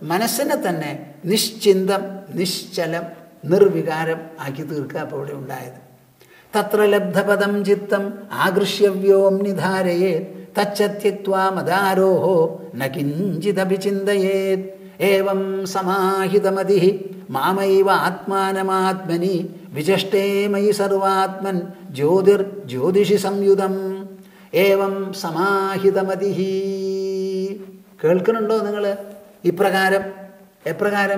മനസ്സിനെ തന്നെ നിശ്ചിന്തം നിശ്ചലം നിർവികാരം ആക്കി തീർക്കുക അപ്പോൾ ഇവിടെ ഉണ്ടായത് തത്ര ലബ്ധപദം ചിത്തം ആകൃഷ്യവ്യോംനിധാരയേ തച്ചത്യക്വാ മദാരോഹോ ന കിഞ്ചിദപി ചിന്തയേത് ഏവം സമാഹിതമതി മാമൈവ ആത്മാനമാത്മനി വിചഷ്ടേ മയി സർവാത്മൻ ജ്യോതിർ ജ്യോതിഷി സംയുതം ഏവം സമാഹിതമതി കേൾക്കുന്നുണ്ടോ നിങ്ങൾ ഇപ്രകാരം എപ്രകാരം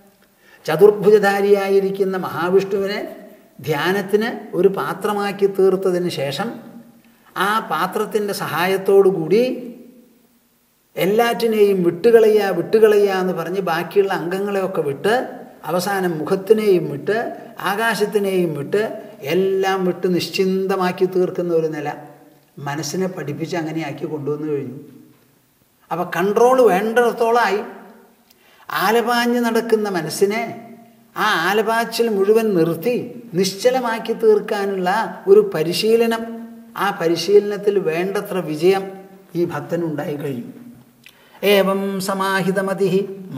ചതുർഭുജധാരിയായിരിക്കുന്ന മഹാവിഷ്ണുവിനെ ധ്യാനത്തിന് ഒരു പാത്രമാക്കി തീർത്തതിന് ശേഷം ആ പാത്രത്തിൻ്റെ സഹായത്തോടുകൂടി എല്ലാറ്റിനെയും വിട്ടുകളയുക വിട്ടുകളയുക എന്ന് പറഞ്ഞ് ബാക്കിയുള്ള അംഗങ്ങളെയൊക്കെ വിട്ട് അവസാനം മുഖത്തിനെയും വിട്ട് ആകാശത്തിനെയും വിട്ട് എല്ലാം വിട്ട് നിശ്ചിന്തമാക്കി തീർക്കുന്ന ഒരു നില മനസ്സിനെ പഠിപ്പിച്ച് അങ്ങനെയാക്കി കൊണ്ടുവന്നു കഴിഞ്ഞു അപ്പോൾ കൺട്രോൾ വേണ്ടിടത്തോളമായി ആലപാഞ്ഞ് നടക്കുന്ന മനസ്സിനെ ആ ആലപാച്ചിൽ മുഴുവൻ നിർത്തി നിശ്ചലമാക്കി തീർക്കാനുള്ള ഒരു പരിശീലനം ആ പരിശീലനത്തിൽ വേണ്ടത്ര വിജയം ഈ ഭക്തനുണ്ടായി കഴിഞ്ഞു ഏവം സമാഹിതമതി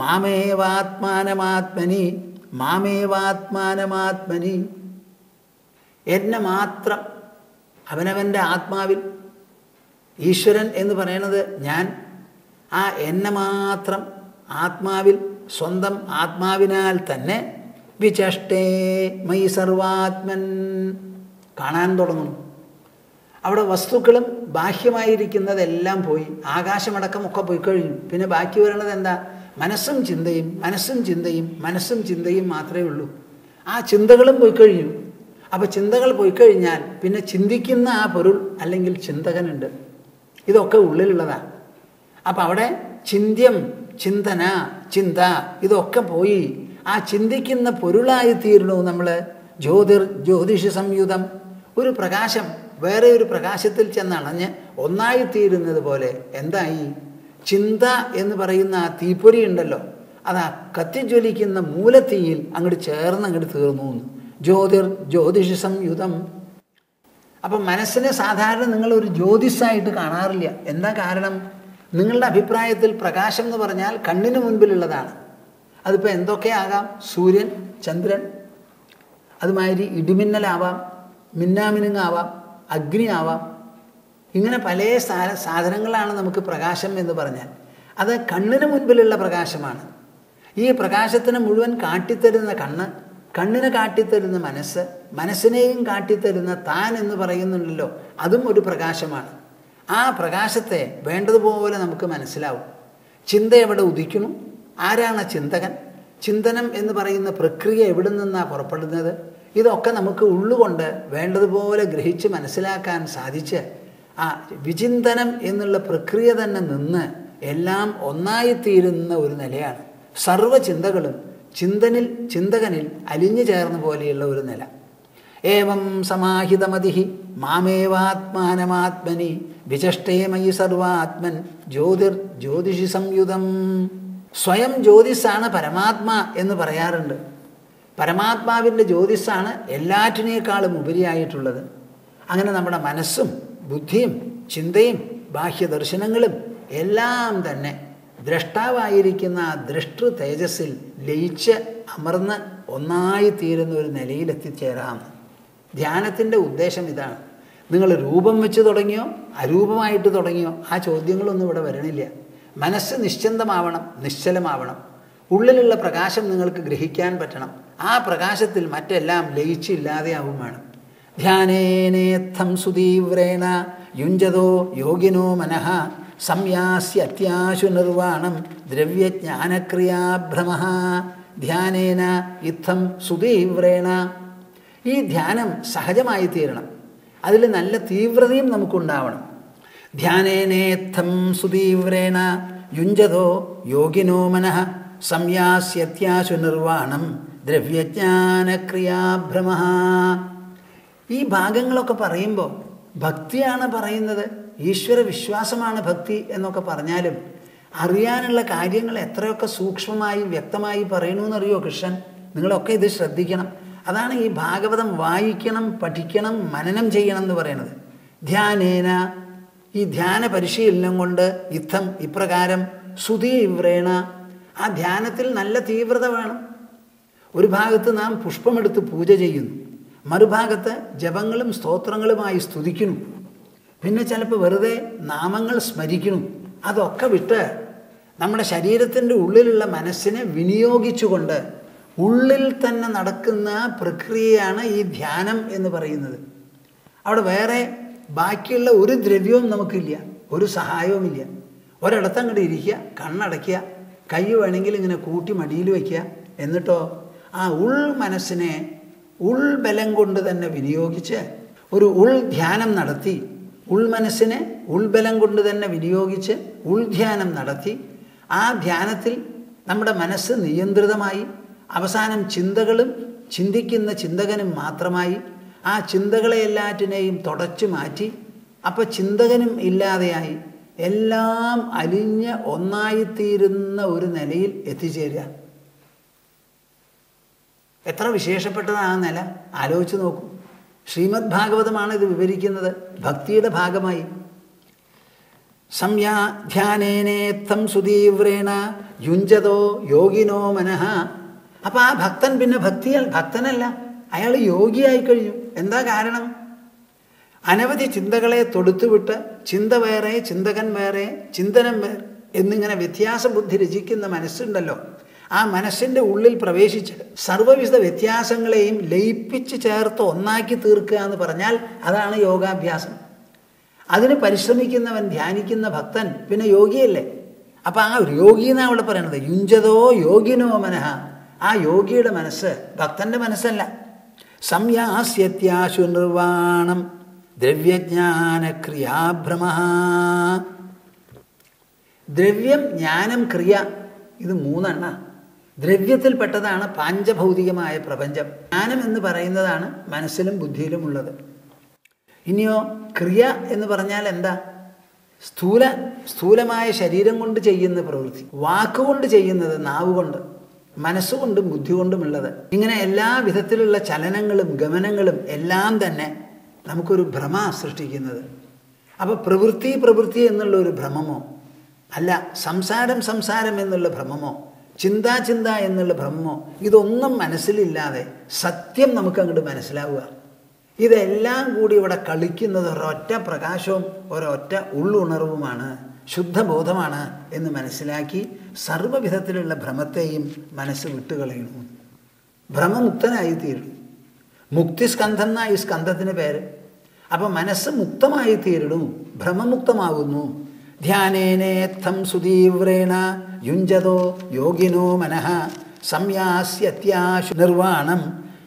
മാമേവാത്മാനമാത്മനി മാമേവാത്മാനമാത്മനി എന്നെ മാത്രം അവനവൻ്റെ ആത്മാവിൽ ഈശ്വരൻ എന്ന് പറയുന്നത് ഞാൻ ആ എന്നെ മാത്രം ആത്മാവിൽ സ്വന്തം ആത്മാവിനാൽ തന്നെ വിചഷ്ടേ മൈ സർവാത്മൻ കാണാൻ തുടങ്ങുന്നു അവിടെ വസ്തുക്കളും ബാഹ്യമായിരിക്കുന്നതെല്ലാം പോയി ആകാശമടക്കം ഒക്കെ പോയി കഴിഞ്ഞു പിന്നെ ബാക്കി വരണത് എന്താ മനസ്സും ചിന്തയും മനസ്സും ചിന്തയും മനസ്സും ചിന്തയും മാത്രമേ ഉള്ളൂ ആ ചിന്തകളും പോയി കഴിഞ്ഞു അപ്പോൾ ചിന്തകൾ പോയി കഴിഞ്ഞാൽ പിന്നെ ചിന്തിക്കുന്ന ആ പൊരുൾ അല്ലെങ്കിൽ ചിന്തകനുണ്ട് ഇതൊക്കെ ഉള്ളിലുള്ളതാണ് അപ്പം അവിടെ ചിന്ത്യം ചിന്തന ചിന്ത ഇതൊക്കെ പോയി ആ ചിന്തിക്കുന്ന പൊരുളായി തീരണു നമ്മൾ ജ്യോതിർ ജ്യോതിഷ സംയുതം ഒരു പ്രകാശം വേറെ ഒരു പ്രകാശത്തിൽ ചെന്നണഞ്ഞ് ഒന്നായിത്തീരുന്നത് പോലെ എന്തായി ചിന്ത എന്ന് പറയുന്ന ആ തീപ്പൊരി ഉണ്ടല്ലോ അത് ആ കത്തിജ്വലിക്കുന്ന മൂലത്തീയിൽ അങ്ങോട്ട് ചേർന്ന് അങ്ങോട്ട് തീർന്നു എന്ന് ജ്യോതിർ ജ്യോതിഷ സംയുതം അപ്പം മനസ്സിനെ സാധാരണ നിങ്ങളൊരു ജ്യോതിഷായിട്ട് കാണാറില്ല എന്താ കാരണം നിങ്ങളുടെ അഭിപ്രായത്തിൽ പ്രകാശം എന്ന് പറഞ്ഞാൽ കണ്ണിന് മുൻപിലുള്ളതാണ് അതിപ്പോൾ എന്തൊക്കെയാകാം സൂര്യൻ ചന്ദ്രൻ അതുമാതിരി ഇടിമിന്നലാവാം മിന്നാമിനുങ്ങാവാം അഗ്നി ആവാം ഇങ്ങനെ പല സാധ സാധനങ്ങളാണ് നമുക്ക് പ്രകാശം എന്ന് പറഞ്ഞാൽ അത് കണ്ണിന് മുൻപിലുള്ള പ്രകാശമാണ് ഈ പ്രകാശത്തിന് മുഴുവൻ കാട്ടിത്തരുന്ന കണ്ണ് കണ്ണിന് കാട്ടിത്തരുന്ന മനസ്സ് മനസ്സിനെയും കാട്ടിത്തരുന്ന താൻ എന്ന് പറയുന്നുണ്ടല്ലോ അതും ഒരു പ്രകാശമാണ് ആ പ്രകാശത്തെ വേണ്ടതുപോലെ നമുക്ക് മനസ്സിലാവും ചിന്ത എവിടെ ഉദിക്കുന്നു ആരാണ് ചിന്തകൻ ചിന്തനം എന്ന് പറയുന്ന പ്രക്രിയ എവിടെ നിന്നാണ് പുറപ്പെടുന്നത് ഇതൊക്കെ നമുക്ക് ഉള്ളുകൊണ്ട് വേണ്ടതുപോലെ ഗ്രഹിച്ച് മനസ്സിലാക്കാൻ സാധിച്ച് ആ വിചിന്തനം എന്നുള്ള പ്രക്രിയ തന്നെ നിന്ന് എല്ലാം ഒന്നായിത്തീരുന്ന ഒരു നിലയാണ് സർവ്വ ചിന്തകളും ചിന്തനിൽ ചിന്തകനിൽ അലിഞ്ഞു ചേർന്ന പോലെയുള്ള ഒരു നില ഏവം സമാഹിതമതി മാമേവാത്മാനമാത്മനി വിചഷ്ടേമയി സർവാത്മൻ ജ്യോതിർ ജ്യോതിഷി സംയുതം സ്വയം ജ്യോതിസാണ് പരമാത്മാ എന്ന് പറയാറുണ്ട് പരമാത്മാവിൻ്റെ ജ്യോതിസാണ് എല്ലാറ്റിനേക്കാളും ഉപരിയായിട്ടുള്ളത് അങ്ങനെ നമ്മുടെ മനസ്സും ബുദ്ധിയും ചിന്തയും ബാഹ്യദർശനങ്ങളും എല്ലാം തന്നെ ദ്രഷ്ടാവായിരിക്കുന്ന ആ ദൃഷ്ടൃ തേജസ്സിൽ ലയിച്ച് അമർന്ന് ഒന്നായി തീരുന്ന ഒരു നിലയിലെത്തിച്ചേരാം ധ്യാനത്തിൻ്റെ ഉദ്ദേശം ഇതാണ് നിങ്ങൾ രൂപം വെച്ച് തുടങ്ങിയോ അരൂപമായിട്ട് തുടങ്ങിയോ ആ ചോദ്യങ്ങളൊന്നും ഇവിടെ വരണില്ല മനസ്സ് നിശ്ചന്തമാവണം നിശ്ചലമാവണം ഉള്ളിലുള്ള പ്രകാശം നിങ്ങൾക്ക് ഗ്രഹിക്കാൻ പറ്റണം ആ പ്രകാശത്തിൽ മറ്റെല്ലാം ലയിച്ചില്ലാതെയാവും വേണം ധ്യാനേനേത്ഥം സുതീവ്രേണ യുഞ്ചതോ യോഗിനോ മനഃ സംയാസ്യ അത്യാശു നിർവാണം ദ്രവ്യജ്ഞാനക്രിയാഭ്രമ ധ്യാനേന ഇത്തം സുതീവ്രേണ ഈ ധ്യാനം സഹജമായി തീരണം അതിൽ നല്ല തീവ്രതയും നമുക്കുണ്ടാവണം ധ്യാനേനേത്ഥം സുതീവ്രേണ യുഞ്ചതോ യോഗിനോ മനഃ സംയാസ്യത്യാശു നിർവാണം ദ്രവ്യജ്ഞാനക്രിയാഭ്രമ ഈ ഭാഗങ്ങളൊക്കെ പറയുമ്പോൾ ഭക്തിയാണ് പറയുന്നത് ഈശ്വര വിശ്വാസമാണ് ഭക്തി എന്നൊക്കെ പറഞ്ഞാലും അറിയാനുള്ള കാര്യങ്ങൾ എത്രയൊക്കെ സൂക്ഷ്മമായി വ്യക്തമായി പറയണമെന്നറിയോ കൃഷ്ണൻ നിങ്ങളൊക്കെ ഇത് ശ്രദ്ധിക്കണം അതാണ് ഈ ഭാഗവതം വായിക്കണം പഠിക്കണം മനനം ചെയ്യണം എന്ന് പറയുന്നത് ധ്യാനേന ഈ ധ്യാന പരിശീലനം കൊണ്ട് യുദ്ധം ഇപ്രകാരം സുതീവ്രേണ ആ ധ്യാനത്തിൽ നല്ല തീവ്രത വേണം ഒരു ഭാഗത്ത് നാം പുഷ്പമെടുത്ത് പൂജ ചെയ്യുന്നു മറുഭാഗത്ത് ജപങ്ങളും സ്തോത്രങ്ങളുമായി സ്തുതിക്കുന്നു പിന്നെ ചിലപ്പോൾ വെറുതെ നാമങ്ങൾ സ്മരിക്കുന്നു അതൊക്കെ വിട്ട് നമ്മുടെ ശരീരത്തിൻ്റെ ഉള്ളിലുള്ള മനസ്സിനെ വിനിയോഗിച്ചുകൊണ്ട് ഉള്ളിൽ തന്നെ നടക്കുന്ന പ്രക്രിയയാണ് ഈ ധ്യാനം എന്ന് പറയുന്നത് അവിടെ വേറെ ബാക്കിയുള്ള ഒരു ദ്രവ്യവും നമുക്കില്ല ഒരു സഹായവുമില്ല ഒരിടത്ത് അങ്ങോട്ട് ഇരിക്കുക കണ്ണടയ്ക്കുക കൈ വേണമെങ്കിൽ ഇങ്ങനെ കൂട്ടി മടിയിൽ വയ്ക്കുക എന്നിട്ടോ ആ ഉൾ മനസ്സിനെ ഉൾബലം കൊണ്ട് തന്നെ വിനിയോഗിച്ച് ഒരു ഉൾ ധ്യാനം നടത്തി ഉൾമനസ്സിനെ ഉൾബലം കൊണ്ട് തന്നെ വിനിയോഗിച്ച് ഉൾധ്യാനം നടത്തി ആ ധ്യാനത്തിൽ നമ്മുടെ മനസ്സ് നിയന്ത്രിതമായി അവസാനം ചിന്തകളും ചിന്തിക്കുന്ന ചിന്തകനും മാത്രമായി ആ ചിന്തകളെ എല്ലാറ്റിനെയും തുടച്ചു മാറ്റി അപ്പോൾ ചിന്തകനും ഇല്ലാതെയായി എല്ലാം അലിഞ്ഞ് ഒന്നായിത്തീരുന്ന ഒരു നിലയിൽ എത്തിച്ചേരുക എത്ര വിശേഷപ്പെട്ടതാണ് ആ നില ആലോചിച്ച് നോക്കൂ ശ്രീമദ് ഭാഗവതമാണ് ഇത് വിവരിക്കുന്നത് ഭക്തിയുടെ ഭാഗമായി സംയാധ്യാനേനേത്തം സുതീവ്രേണ യുഞ്ചതോ യോഗിനോ മനഃ അപ്പം ആ ഭക്തൻ പിന്നെ ഭക്തി ഭക്തനല്ല അയാൾ യോഗിയായി കഴിഞ്ഞു എന്താ കാരണം അനവധി ചിന്തകളെ തൊടുത്തുവിട്ട് ചിന്ത വേറെ ചിന്തകൻ വേറെ ചിന്തനം വേറെ എന്നിങ്ങനെ വ്യത്യാസ ബുദ്ധി രചിക്കുന്ന മനസ്സുണ്ടല്ലോ ആ മനസ്സിൻ്റെ ഉള്ളിൽ പ്രവേശിച്ച് സർവ്വവിധ വ്യത്യാസങ്ങളെയും ലയിപ്പിച്ച് ചേർത്ത് ഒന്നാക്കി തീർക്കുക എന്ന് പറഞ്ഞാൽ അതാണ് യോഗാഭ്യാസം അതിന് പരിശ്രമിക്കുന്നവൻ ധ്യാനിക്കുന്ന ഭക്തൻ പിന്നെ യോഗിയല്ലേ അപ്പം ആ ഒരു യോഗി എന്നാണ് അവിടെ പറയണത് യുഞ്ചതോ യോഗിനോ മനഃ ആ യോഗിയുടെ മനസ്സ് ഭക്തന്റെ മനസ്സല്ല സംയാസ്യത്യാശു നിർവാണം ദ്രവ്യജ്ഞാനക്രിയാഭ്രമ ദ്രവ്യം ജ്ഞാനം ക്രിയ ഇത് മൂന്നെണ്ണ ദ്രവ്യത്തിൽപ്പെട്ടതാണ് പാഞ്ചഭൗതികമായ പ്രപഞ്ചം ജ്ഞാനം എന്ന് പറയുന്നതാണ് മനസ്സിലും ബുദ്ധിയിലും ഉള്ളത് ഇനിയോ ക്രിയ എന്ന് പറഞ്ഞാൽ എന്താ സ്ഥൂല സ്ഥൂലമായ ശരീരം കൊണ്ട് ചെയ്യുന്ന പ്രവൃത്തി വാക്കുകൊണ്ട് ചെയ്യുന്നത് നാവ് കൊണ്ട് മനസ്സുകൊണ്ടും ബുദ്ധി കൊണ്ടുമുള്ളത് ഇങ്ങനെ എല്ലാ വിധത്തിലുള്ള ചലനങ്ങളും ഗമനങ്ങളും എല്ലാം തന്നെ നമുക്കൊരു ഭ്രമ സൃഷ്ടിക്കുന്നത് അപ്പോൾ പ്രവൃത്തി പ്രവൃത്തി എന്നുള്ള ഒരു ഭ്രമമോ അല്ല സംസാരം സംസാരം എന്നുള്ള ഭ്രമമോ ചിന്താ ചിന്ത എന്നുള്ള ഭ്രമമോ ഇതൊന്നും മനസ്സിലില്ലാതെ സത്യം നമുക്ക് അങ്ങോട്ട് മനസ്സിലാവുക ഇതെല്ലാം കൂടി ഇവിടെ കളിക്കുന്നത് ഒരൊറ്റ പ്രകാശവും ഒരൊറ്റ ഉള്ളുണർവുമാണ് ശുദ്ധബോധമാണ് എന്ന് മനസ്സിലാക്കി സർവ്വവിധത്തിലുള്ള ഭ്രമത്തെയും മനസ്സ് വിട്ടുകളയണു ഭ്രമമുക്തനായി തീരുന്നു മുക്തിസ്കന്ധം എന്നാ ഈ സ്കന്ധത്തിന് പേര് അപ്പം മനസ്സ് മുക്തമായി തീരുന്നു ഭ്രമമുക്തമാകുന്നു ധ്യാനേനേത്തം സുതീവ്രേണ യുഞ്ചതോ യോഗിനോ മനഃ സംയാസ്യത്യാശു നിർവാണം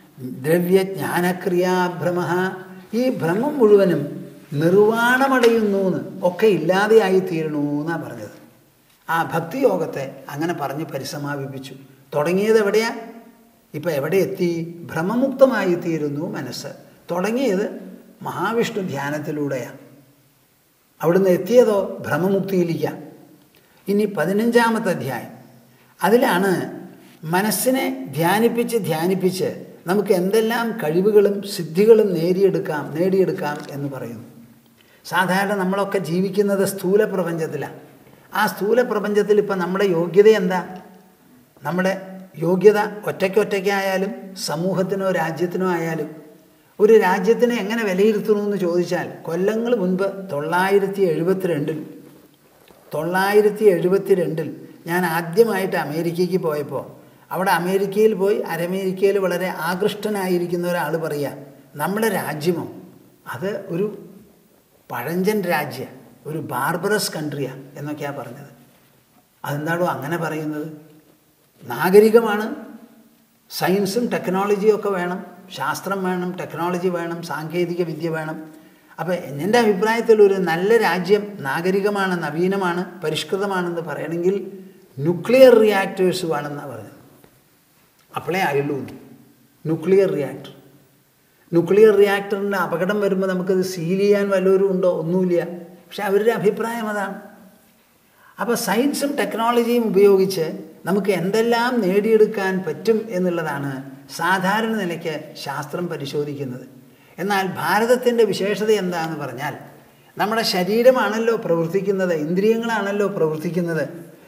ദ്രവ്യജ്ഞാനക്രിയാഭ്രമ ഈ ഭ്രമം മുഴുവനും നിർവാണമടയുന്നു എന്ന് ഒക്കെ ഇല്ലാതെയായി തീരണു എന്നാണ് പറഞ്ഞത് ആ ഭക്തിയോഗത്തെ അങ്ങനെ പറഞ്ഞ് പരിസമാപിപ്പിച്ചു തുടങ്ങിയത് എവിടെയാ ഇപ്പം എവിടെ എത്തി ഭ്രമമുക്തമായി തീരുന്നു മനസ്സ് തുടങ്ങിയത് മഹാവിഷ്ണു ധ്യാനത്തിലൂടെയാണ് അവിടുന്ന് എത്തിയതോ ഭ്രമമുക്തിയിലേക്കാണ് ഇനി പതിനഞ്ചാമത്തെ അധ്യായം അതിലാണ് മനസ്സിനെ ധ്യാനിപ്പിച്ച് ധ്യാനിപ്പിച്ച് നമുക്ക് എന്തെല്ലാം കഴിവുകളും സിദ്ധികളും നേടിയെടുക്കാം നേടിയെടുക്കാം എന്ന് പറയുന്നു സാധാരണ നമ്മളൊക്കെ ജീവിക്കുന്നത് സ്ഥൂല പ്രപഞ്ചത്തിലാണ് ആ സ്ഥൂല പ്രപഞ്ചത്തിൽ ഇപ്പം നമ്മുടെ യോഗ്യത എന്താ നമ്മുടെ യോഗ്യത ഒറ്റയ്ക്കൊറ്റയ്ക്കായാലും സമൂഹത്തിനോ രാജ്യത്തിനോ ആയാലും ഒരു രാജ്യത്തിനെ എങ്ങനെ വിലയിരുത്തണമെന്ന് ചോദിച്ചാൽ കൊല്ലങ്ങൾ മുൻപ് തൊള്ളായിരത്തി എഴുപത്തിരണ്ടിൽ തൊള്ളായിരത്തി എഴുപത്തി രണ്ടിൽ ഞാൻ ആദ്യമായിട്ട് അമേരിക്കയ്ക്ക് പോയപ്പോൾ അവിടെ അമേരിക്കയിൽ പോയി അരമേരിക്കയിൽ വളരെ ആകൃഷ്ടനായിരിക്കുന്ന ഒരാൾ പറയുക നമ്മുടെ രാജ്യമോ അത് ഒരു പഴഞ്ചൻ രാജ്യ ഒരു ബാർബറസ് കൺട്രിയാണ് എന്നൊക്കെയാണ് പറഞ്ഞത് അതെന്താണോ അങ്ങനെ പറയുന്നത് നാഗരികമാണ് സയൻസും ടെക്നോളജിയും ഒക്കെ വേണം ശാസ്ത്രം വേണം ടെക്നോളജി വേണം സാങ്കേതിക വിദ്യ വേണം അപ്പോൾ എൻ്റെ അഭിപ്രായത്തിൽ ഒരു നല്ല രാജ്യം നാഗരികമാണ് നവീനമാണ് പരിഷ്കൃതമാണെന്ന് പറയണമെങ്കിൽ ന്യൂക്ലിയർ റിയാക്ടേഴ്സ് വേണമെന്നാണ് പറഞ്ഞത് അപ്പോഴേ ആയുള്ളൂ ന്യൂക്ലിയർ റിയാക്ടർ ന്യൂക്ലിയർ റിയാക്ടറിൻ്റെ അപകടം വരുമ്പോൾ നമുക്കത് സീൽ ചെയ്യാൻ വല്ലവരും ഉണ്ടോ ഒന്നുമില്ല പക്ഷെ അവരുടെ അഭിപ്രായം അതാണ് അപ്പോൾ സയൻസും ടെക്നോളജിയും ഉപയോഗിച്ച് നമുക്ക് എന്തെല്ലാം നേടിയെടുക്കാൻ പറ്റും എന്നുള്ളതാണ് സാധാരണ നിലയ്ക്ക് ശാസ്ത്രം പരിശോധിക്കുന്നത് എന്നാൽ ഭാരതത്തിൻ്റെ വിശേഷത എന്താണെന്ന് പറഞ്ഞാൽ നമ്മുടെ ശരീരമാണല്ലോ പ്രവർത്തിക്കുന്നത് ഇന്ദ്രിയങ്ങളാണല്ലോ പ്രവർത്തിക്കുന്നത്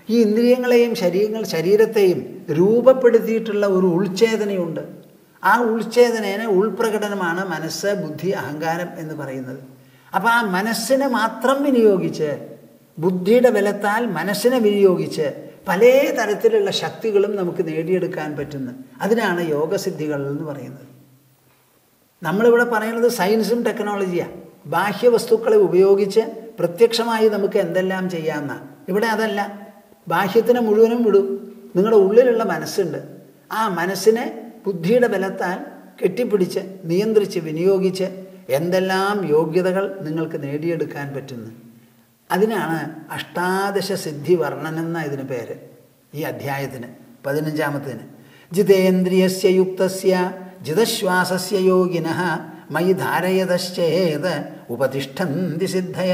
ഈ ഇന്ദ്രിയങ്ങളെയും ശരീരങ്ങൾ ശരീരത്തെയും രൂപപ്പെടുത്തിയിട്ടുള്ള ഒരു ഉൾച്ചേതനയുണ്ട് ആ ഉൾച്ചേതനേനെ ഉൾപ്രകടനമാണ് മനസ്സ് ബുദ്ധി അഹങ്കാരം എന്ന് പറയുന്നത് അപ്പോൾ ആ മനസ്സിനെ മാത്രം വിനിയോഗിച്ച് ബുദ്ധിയുടെ ബലത്താൽ മനസ്സിനെ വിനിയോഗിച്ച് പല തരത്തിലുള്ള ശക്തികളും നമുക്ക് നേടിയെടുക്കാൻ പറ്റുന്നു അതിനാണ് യോഗസിദ്ധികൾ എന്ന് പറയുന്നത് നമ്മളിവിടെ പറയുന്നത് സയൻസും ടെക്നോളജിയാണ് ബാഹ്യവസ്തുക്കളെ ഉപയോഗിച്ച് പ്രത്യക്ഷമായി നമുക്ക് എന്തെല്ലാം ചെയ്യാമെന്നാണ് ഇവിടെ അതല്ല ബാഹ്യത്തിനെ മുഴുവനും വിടും നിങ്ങളുടെ ഉള്ളിലുള്ള മനസ്സുണ്ട് ആ മനസ്സിനെ ബുദ്ധിയുടെ ബലത്താൽ കെട്ടിപ്പിടിച്ച് നിയന്ത്രിച്ച് വിനിയോഗിച്ച് എന്തെല്ലാം യോഗ്യതകൾ നിങ്ങൾക്ക് നേടിയെടുക്കാൻ പറ്റുന്നു അതിനാണ് അഷ്ടാദശ സിദ്ധി വർണ്ണനം എന്ന ഇതിന് പേര് ഈ അധ്യായത്തിന് പതിനഞ്ചാമത്തിന് ജിതേന്ദ്രിയസ്യ യുക്തസ്യ ജിതശ്വാസസ്യ യോഗിന മയി ധാരയതശ്ചേത് ഉപതിഷ്ഠന്തി സിദ്ധയ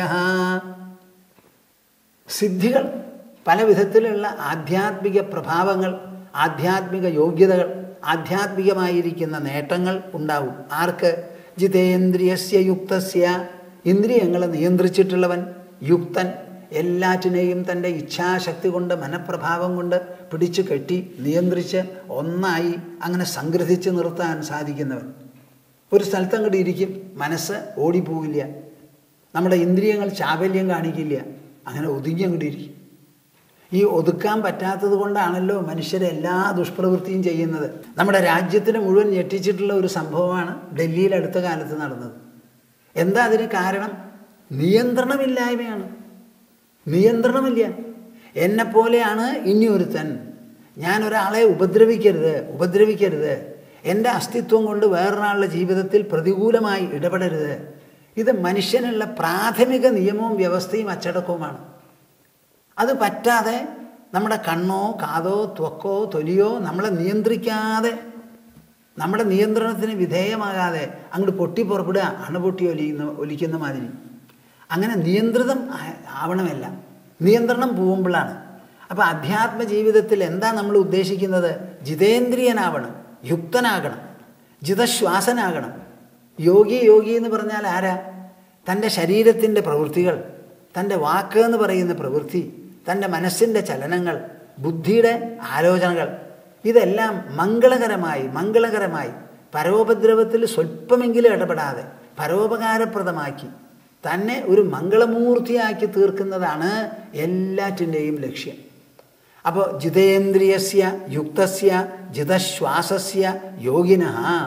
സിദ്ധികൾ പല വിധത്തിലുള്ള ആധ്യാത്മിക പ്രഭാവങ്ങൾ ആധ്യാത്മിക യോഗ്യതകൾ ആധ്യാത്മികമായിരിക്കുന്ന നേട്ടങ്ങൾ ഉണ്ടാവും ആർക്ക് ജിതേന്ദ്രിയസ്യ യുക്തസ്യ ഇന്ദ്രിയങ്ങളെ നിയന്ത്രിച്ചിട്ടുള്ളവൻ യുക്തൻ എല്ലാറ്റിനെയും തൻ്റെ ഇച്ഛാശക്തി കൊണ്ട് മനഃപ്രഭാവം കൊണ്ട് പിടിച്ചു കെട്ടി നിയന്ത്രിച്ച് ഒന്നായി അങ്ങനെ സംഗ്രഹിച്ച് നിർത്താൻ സാധിക്കുന്നവൻ ഒരു സ്ഥലത്ത് അങ്ങോട്ട് ഇരിക്കും മനസ്സ് ഓടിപ്പോവില്ല നമ്മുടെ ഇന്ദ്രിയങ്ങൾ ചാബല്യം കാണിക്കില്ല അങ്ങനെ ഒതുങ്ങി അങ്ങോട്ട് ഇരിക്കും ഈ ഒതുക്കാൻ പറ്റാത്തത് കൊണ്ടാണല്ലോ മനുഷ്യരെ എല്ലാ ദുഷ്പ്രവൃത്തിയും ചെയ്യുന്നത് നമ്മുടെ രാജ്യത്തിന് മുഴുവൻ ഞെട്ടിച്ചിട്ടുള്ള ഒരു സംഭവമാണ് ഡൽഹിയിൽ അടുത്ത കാലത്ത് നടന്നത് എന്താ അതിന് കാരണം നിയന്ത്രണമില്ലായ്മയാണ് നിയന്ത്രണമില്ല എന്നെപ്പോലെയാണ് ഇനി ഒരുത്തൻ ഞാൻ ഒരാളെ ഉപദ്രവിക്കരുത് ഉപദ്രവിക്കരുത് എൻ്റെ അസ്തിത്വം കൊണ്ട് വേറൊരാളുടെ ജീവിതത്തിൽ പ്രതികൂലമായി ഇടപെടരുത് ഇത് മനുഷ്യനുള്ള പ്രാഥമിക നിയമവും വ്യവസ്ഥയും അച്ചടക്കവുമാണ് അത് പറ്റാതെ നമ്മുടെ കണ്ണോ കാതോ ത്വക്കോ തൊലിയോ നമ്മളെ നിയന്ത്രിക്കാതെ നമ്മുടെ നിയന്ത്രണത്തിന് വിധേയമാകാതെ അങ്ങോട്ട് പൊട്ടി പുറപ്പെടുക അണുപൊട്ടി ഒലിക്കുന്ന ഒലിക്കുന്ന മാതിരി അങ്ങനെ നിയന്ത്രിതം ആവണമല്ല നിയന്ത്രണം പോകുമ്പോഴാണ് അപ്പോൾ അധ്യാത്മ ജീവിതത്തിൽ എന്താ നമ്മൾ ഉദ്ദേശിക്കുന്നത് ജിതേന്ദ്രിയനാവണം യുക്തനാകണം ജിതശ്വാസനാകണം യോഗി യോഗി എന്ന് പറഞ്ഞാൽ ആരാ തൻ്റെ ശരീരത്തിൻ്റെ പ്രവൃത്തികൾ തൻ്റെ വാക്ക് എന്ന് പറയുന്ന പ്രവൃത്തി തൻ്റെ മനസ്സിൻ്റെ ചലനങ്ങൾ ബുദ്ധിയുടെ ആലോചനകൾ ഇതെല്ലാം മംഗളകരമായി മംഗളകരമായി പരോപദ്രവത്തിൽ സ്വല്പമെങ്കിലും ഇടപെടാതെ പരോപകാരപ്രദമാക്കി തന്നെ ഒരു മംഗളമൂർത്തിയാക്കി തീർക്കുന്നതാണ് എല്ലാറ്റിൻ്റെയും ലക്ഷ്യം അപ്പോൾ ജിതേന്ദ്രിയസ്യ യുക്തസ്യ ജിതശ്വാസസ്യ യോഗിന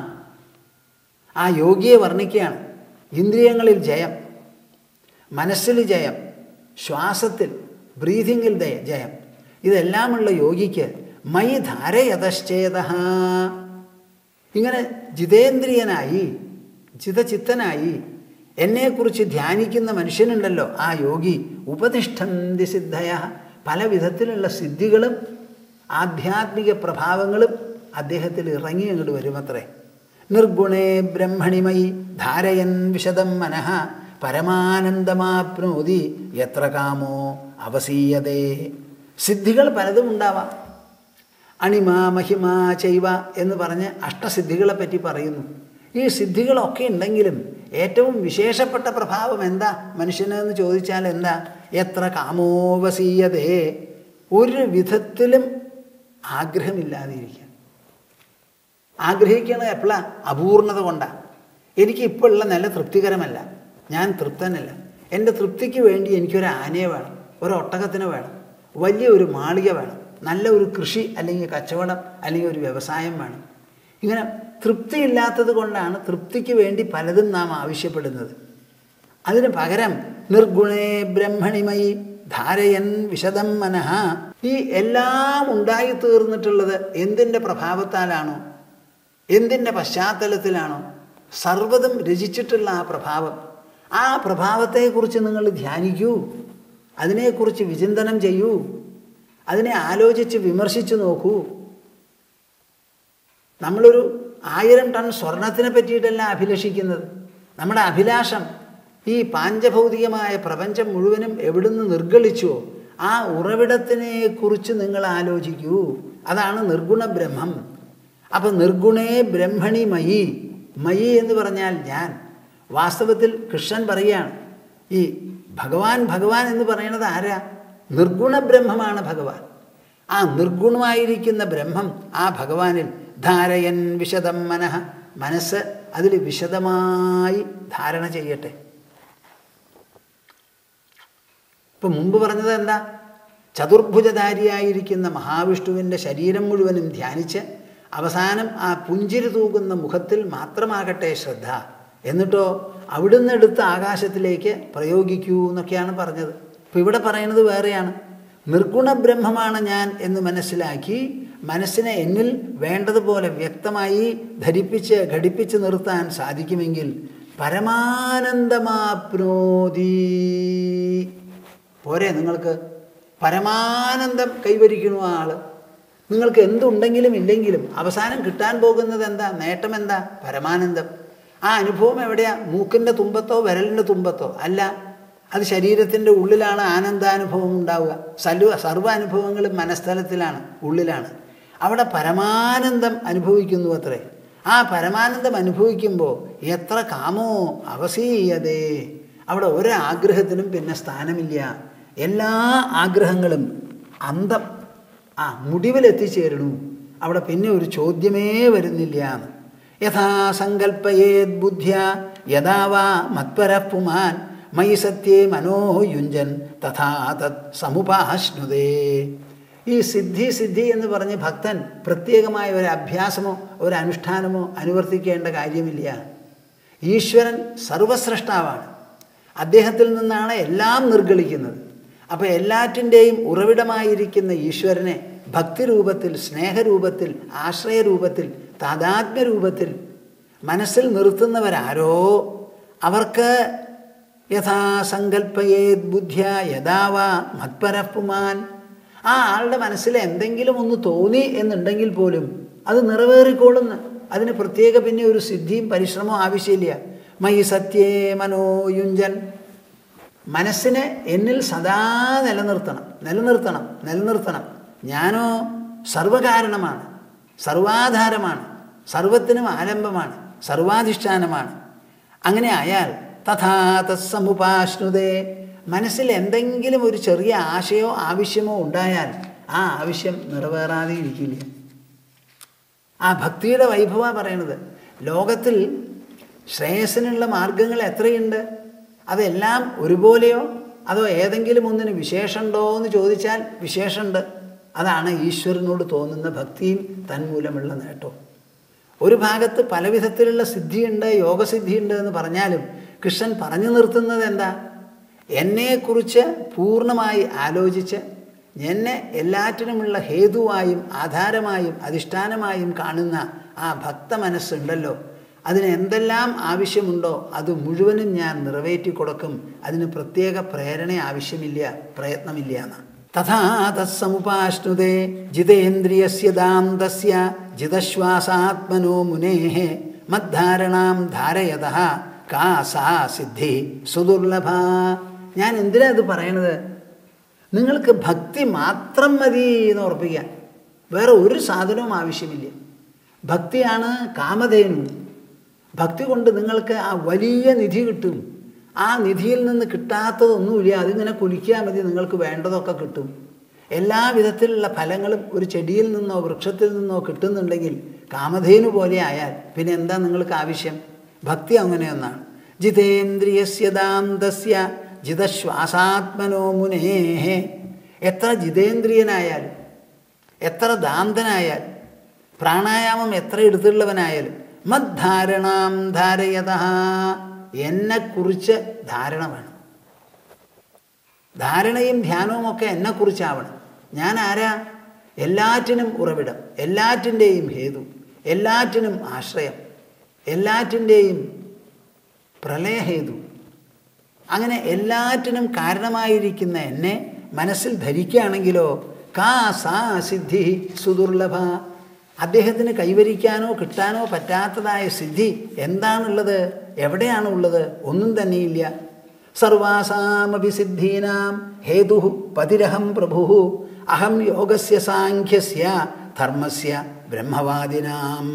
ആ യോഗിയെ വർണ്ണിക്കുകയാണ് ഇന്ദ്രിയങ്ങളിൽ ജയം മനസ്സിൽ ജയം ശ്വാസത്തിൽ ബ്രീതിങ്ങിൽ ജയം ഇതെല്ലാമുള്ള യോഗിക്ക് മൈ ധാരയതശ്ചേത ഇങ്ങനെ ജിതേന്ദ്രിയനായി ജിതചിത്തനായി എന്നെക്കുറിച്ച് ധ്യാനിക്കുന്ന മനുഷ്യനുണ്ടല്ലോ ആ യോഗി ഉപതിഷ്ഠന്തി സിദ്ധയ പല വിധത്തിലുള്ള സിദ്ധികളും ആധ്യാത്മിക പ്രഭാവങ്ങളും അദ്ദേഹത്തിൽ ഇറങ്ങി അങ്ങോട്ട് വരുമത്രേ നിർഗുണേ ബ്രഹ്മണിമയി ധാരയൻ വിശദം മനഃ പരമാനന്ദമാപ്നോതി എത്ര കാമോ അവസീയതേ സിദ്ധികൾ പലതും ഉണ്ടാവാം അണിമ മഹിമ ചെയ്വ എന്ന് പറഞ്ഞ് അഷ്ടസിദ്ധികളെ പറ്റി പറയുന്നു ഈ സിദ്ധികളൊക്കെ ഉണ്ടെങ്കിലും ഏറ്റവും വിശേഷപ്പെട്ട പ്രഭാവം എന്താ മനുഷ്യന് എന്ന് ചോദിച്ചാൽ എന്താ എത്ര കാമോവസീയതേ ഒരു വിധത്തിലും ആഗ്രഹമില്ലാതിരിക്കുക ആഗ്രഹിക്കുന്നത് എപ്പോഴാണ് അപൂർണത കൊണ്ടാണ് എനിക്ക് ഇപ്പോൾ ഉള്ള നല്ല തൃപ്തികരമല്ല ഞാൻ തൃപ്തനല്ല എൻ്റെ തൃപ്തിക്ക് വേണ്ടി എനിക്കൊരു ആനയെ വേണം ഒരു ഒട്ടകത്തിന് വേണം വലിയ ഒരു മാളിക വേണം നല്ല ഒരു കൃഷി അല്ലെങ്കിൽ കച്ചവടം അല്ലെങ്കിൽ ഒരു വ്യവസായം വേണം ഇങ്ങനെ തൃപ്തിയില്ലാത്തത് കൊണ്ടാണ് തൃപ്തിക്ക് വേണ്ടി പലതും നാം ആവശ്യപ്പെടുന്നത് അതിന് പകരം നിർഗുണേ ബ്രഹ്മണിമയി ധാരയൻ വിശദം മനഃ ഈ എല്ലാം ഉണ്ടായി തീർന്നിട്ടുള്ളത് എന്തിൻ്റെ പ്രഭാവത്താലാണോ എന്തിൻ്റെ പശ്ചാത്തലത്തിലാണോ സർവ്വതും രചിച്ചിട്ടുള്ള ആ പ്രഭാവം ആ പ്രഭാവത്തെക്കുറിച്ച് നിങ്ങൾ ധ്യാനിക്കൂ അതിനെക്കുറിച്ച് വിചിന്തനം ചെയ്യൂ അതിനെ ആലോചിച്ച് വിമർശിച്ചു നോക്കൂ നമ്മളൊരു ആയിരം ടൺ സ്വർണത്തിനെ പറ്റിയിട്ടല്ല അഭിലഷിക്കുന്നത് നമ്മുടെ അഭിലാഷം ഈ പാഞ്ചഭൗതികമായ പ്രപഞ്ചം മുഴുവനും എവിടുന്ന് നിർഗളിച്ചുവോ ആ ഉറവിടത്തിനെ കുറിച്ച് നിങ്ങൾ ആലോചിക്കൂ അതാണ് നിർഗുണ ബ്രഹ്മം അപ്പം നിർഗുണേ ബ്രഹ്മണി മയി മയി എന്ന് പറഞ്ഞാൽ ഞാൻ വാസ്തവത്തിൽ കൃഷ്ണൻ പറയുകയാണ് ഈ ഭഗവാൻ ഭഗവാൻ എന്ന് പറയുന്നത് ആരാ നിർഗുണ ബ്രഹ്മമാണ് ഭഗവാൻ ആ നിർഗുണമായിരിക്കുന്ന ബ്രഹ്മം ആ ഭഗവാനിൽ ധാരയൻ വിശദം മനഃ മനസ്സ് അതിൽ വിശദമായി ധാരണ ചെയ്യട്ടെ ഇപ്പം മുമ്പ് പറഞ്ഞത് എന്താ ചതുർഭുജധാരിയായിരിക്കുന്ന മഹാവിഷ്ണുവിൻ്റെ ശരീരം മുഴുവനും ധ്യാനിച്ച് അവസാനം ആ പുഞ്ചിരി തൂകുന്ന മുഖത്തിൽ മാത്രമാകട്ടെ ശ്രദ്ധ എന്നിട്ടോ അവിടുന്ന് എടുത്ത് ആകാശത്തിലേക്ക് പ്രയോഗിക്കൂ എന്നൊക്കെയാണ് പറഞ്ഞത് ഇപ്പം ഇവിടെ പറയുന്നത് വേറെയാണ് നിർഗുണ ബ്രഹ്മമാണ് ഞാൻ എന്ന് മനസ്സിലാക്കി മനസ്സിനെ എന്നിൽ വേണ്ടതുപോലെ വ്യക്തമായി ധരിപ്പിച്ച് ഘടിപ്പിച്ച് നിർത്താൻ സാധിക്കുമെങ്കിൽ പരമാനന്ദമാപ്നോതി പോരെ നിങ്ങൾക്ക് പരമാനന്ദം കൈവരിക്കണു ആ ആള് നിങ്ങൾക്ക് എന്തുണ്ടെങ്കിലും ഇല്ലെങ്കിലും അവസാനം കിട്ടാൻ പോകുന്നത് എന്താ നേട്ടം എന്താ പരമാനന്ദം ആ അനുഭവം എവിടെയാ മൂക്കിൻ്റെ തുമ്പത്തോ വിരലിൻ്റെ തുമ്പത്തോ അല്ല അത് ശരീരത്തിൻ്റെ ഉള്ളിലാണ് ആനന്ദാനുഭവം ഉണ്ടാവുക സൽവ സർവ്വ അനുഭവങ്ങളും മനസ്ഥലത്തിലാണ് ഉള്ളിലാണ് അവിടെ പരമാനന്ദം അനുഭവിക്കുന്നു അത്രേ ആ പരമാനന്ദം അനുഭവിക്കുമ്പോൾ എത്ര കാമോ അവസീയതേ അവിടെ ഒരാഗ്രഹത്തിനും പിന്നെ സ്ഥാനമില്ല എല്ലാ ആഗ്രഹങ്ങളും അന്തം ആ മുടിവിലെത്തിച്ചേരണു അവിടെ പിന്നെ ഒരു ചോദ്യമേ വരുന്നില്ല എന്ന് യഥാ സങ്കല്പയേത് ബുദ്ധ്യ യഥാ വാ മത്പരഃ പുമാൻ മയി സത്യേ മനോയുഞ്ജൻ തഥാ തത് സമുപാശ്നുതേ ഈ സിദ്ധി സിദ്ധി എന്ന് പറഞ്ഞ് ഭക്തൻ പ്രത്യേകമായ ഒരു അഭ്യാസമോ ഒരു അനുഷ്ഠാനമോ അനുവർത്തിക്കേണ്ട കാര്യമില്ല ഈശ്വരൻ സർവസ്രഷ്ടാവാണ് അദ്ദേഹത്തിൽ നിന്നാണ് എല്ലാം നിർഗളിക്കുന്നത് അപ്പോൾ എല്ലാറ്റിൻ്റെയും ഉറവിടമായിരിക്കുന്ന ഈശ്വരനെ ഭക്തിരൂപത്തിൽ സ്നേഹരൂപത്തിൽ ആശ്രയരൂപത്തിൽ താതാത്മ്യരൂപത്തിൽ മനസ്സിൽ നിർത്തുന്നവരാരോ അവർക്ക് യഥാ സങ്കല്പയേത് ബുദ്ധ്യ യഥാവാ മത്പരപ്പുമാൻ ആ ആളുടെ മനസ്സിൽ എന്തെങ്കിലും ഒന്ന് തോന്നി എന്നുണ്ടെങ്കിൽ പോലും അത് നിറവേറിക്കോളുന്നു അതിന് പ്രത്യേക പിന്നെ ഒരു സിദ്ധിയും പരിശ്രമവും ആവശ്യമില്ല മൈ സത്യേ മനോയുഞ്ചൻ മനസ്സിനെ എന്നിൽ സദാ നിലനിർത്തണം നിലനിർത്തണം നിലനിർത്തണം ഞാനോ സർവകാരണമാണ് സർവാധാരമാണ് സർവത്തിനും ആലംബമാണ് സർവാധിഷ്ഠാനമാണ് അങ്ങനെ ആയാൽ തഥാ തസ്സമുപാശ്നുതേ മനസ്സിൽ എന്തെങ്കിലും ഒരു ചെറിയ ആശയോ ആവശ്യമോ ഉണ്ടായാൽ ആ ആവശ്യം നിറവേറാതെ ഇരിക്കില്ല ആ ഭക്തിയുടെ വൈഭവ പറയണത് ലോകത്തിൽ ശ്രേയസ്സിനുള്ള മാർഗങ്ങൾ എത്രയുണ്ട് അതെല്ലാം ഒരുപോലെയോ അതോ ഏതെങ്കിലും ഒന്നിന് വിശേഷമുണ്ടോ എന്ന് ചോദിച്ചാൽ വിശേഷമുണ്ട് അതാണ് ഈശ്വരനോട് തോന്നുന്ന ഭക്തിയും തന്മൂലമുള്ള നേട്ടവും ഒരു ഭാഗത്ത് പല വിധത്തിലുള്ള സിദ്ധിയുണ്ട് യോഗസിദ്ധിയുണ്ട് എന്ന് പറഞ്ഞാലും കൃഷ്ണൻ പറഞ്ഞു നിർത്തുന്നത് എന്താ എന്നെക്കുറിച്ച് പൂർണ്ണമായി ആലോചിച്ച് എന്നെ എല്ലാറ്റിനുമുള്ള ഹേതുവായും ആധാരമായും അധിഷ്ഠാനമായും കാണുന്ന ആ ഭക്ത മനസ്സുണ്ടല്ലോ അതിന് എന്തെല്ലാം ആവശ്യമുണ്ടോ അത് മുഴുവനും ഞാൻ നിറവേറ്റി കൊടുക്കും അതിന് പ്രത്യേക പ്രേരണ ആവശ്യമില്ല പ്രയത്നമില്ല എന്ന് തഥാ തസ്സമുപാശ്നുതേ ജിതേന്ദ്രിയസ്യ ദാന്തസ്യ ജിതശ്വാസാത്മനോ മുനേः മദ്ധാരണാം ധാരയത കാ സാ സിദ്ധി സുദുർലഭ ഞാൻ എന്തിനാ ഇത് പറയണത് നിങ്ങൾക്ക് ഭക്തി മാത്രം മതി എന്ന് ഉറപ്പിക്കാൻ വേറെ ഒരു സാധനവും ആവശ്യമില്ല ഭക്തിയാണ് കാമധേനു ഭക്തി കൊണ്ട് നിങ്ങൾക്ക് ആ വലിയ നിധി കിട്ടും ആ നിധിയിൽ നിന്ന് കിട്ടാത്തതൊന്നുമില്ല അതിങ്ങനെ കുലിക്കാൻ മതി നിങ്ങൾക്ക് വേണ്ടതൊക്കെ കിട്ടും എല്ലാ വിധത്തിലുള്ള ഫലങ്ങളും ഒരു ചെടിയിൽ നിന്നോ വൃക്ഷത്തിൽ നിന്നോ കിട്ടുന്നുണ്ടെങ്കിൽ കാമധേനു പോലെ ആയാൽ പിന്നെ എന്താ നിങ്ങൾക്ക് ആവശ്യം ഭക്തി അങ്ങനെയൊന്നാണ് ജിതേന്ദ്രിയസ്യ ദാന്തസ്യ ജിതശ്വാസാത്മനോ മുനേഹേ എത്ര ജിതേന്ദ്രിയനായാലും എത്ര ദാന്തനായാലും പ്രാണായാമം എത്ര എടുത്തുള്ളവനായാലും മദ്ധാരണാം ധാരയത എന്നെക്കുറിച്ച് ധാരണ വേണം ധാരണയും ധ്യാനവും ഒക്കെ എന്നെക്കുറിച്ചാവണം ഞാൻ ആരാ എല്ലാറ്റിനും ഉറവിടം എല്ലാറ്റിൻ്റെയും ഹേതു എല്ലാറ്റിനും ആശ്രയം എല്ലാറ്റിൻ്റെയും പ്രളയഹേതു അങ്ങനെ എല്ലാറ്റിനും കാരണമായിരിക്കുന്ന എന്നെ മനസ്സിൽ ധരിക്കുകയാണെങ്കിലോ കാ സാ സിദ്ധി സുദുർലഭ അദ്ദേഹത്തിന് കൈവരിക്കാനോ കിട്ടാനോ പറ്റാത്തതായ സിദ്ധി എന്താണുള്ളത് എവിടെയാണ് ഉള്ളത് ഒന്നും തന്നെയില്ല സർവാസാമപി സിദ്ധീനാം ഹേതു പതിരഹം പ്രഭു അഹം യോഗസ്യ സാഖ്യസ്യ ധർമ്മസ്യ ബ്രഹ്മവാദിനാം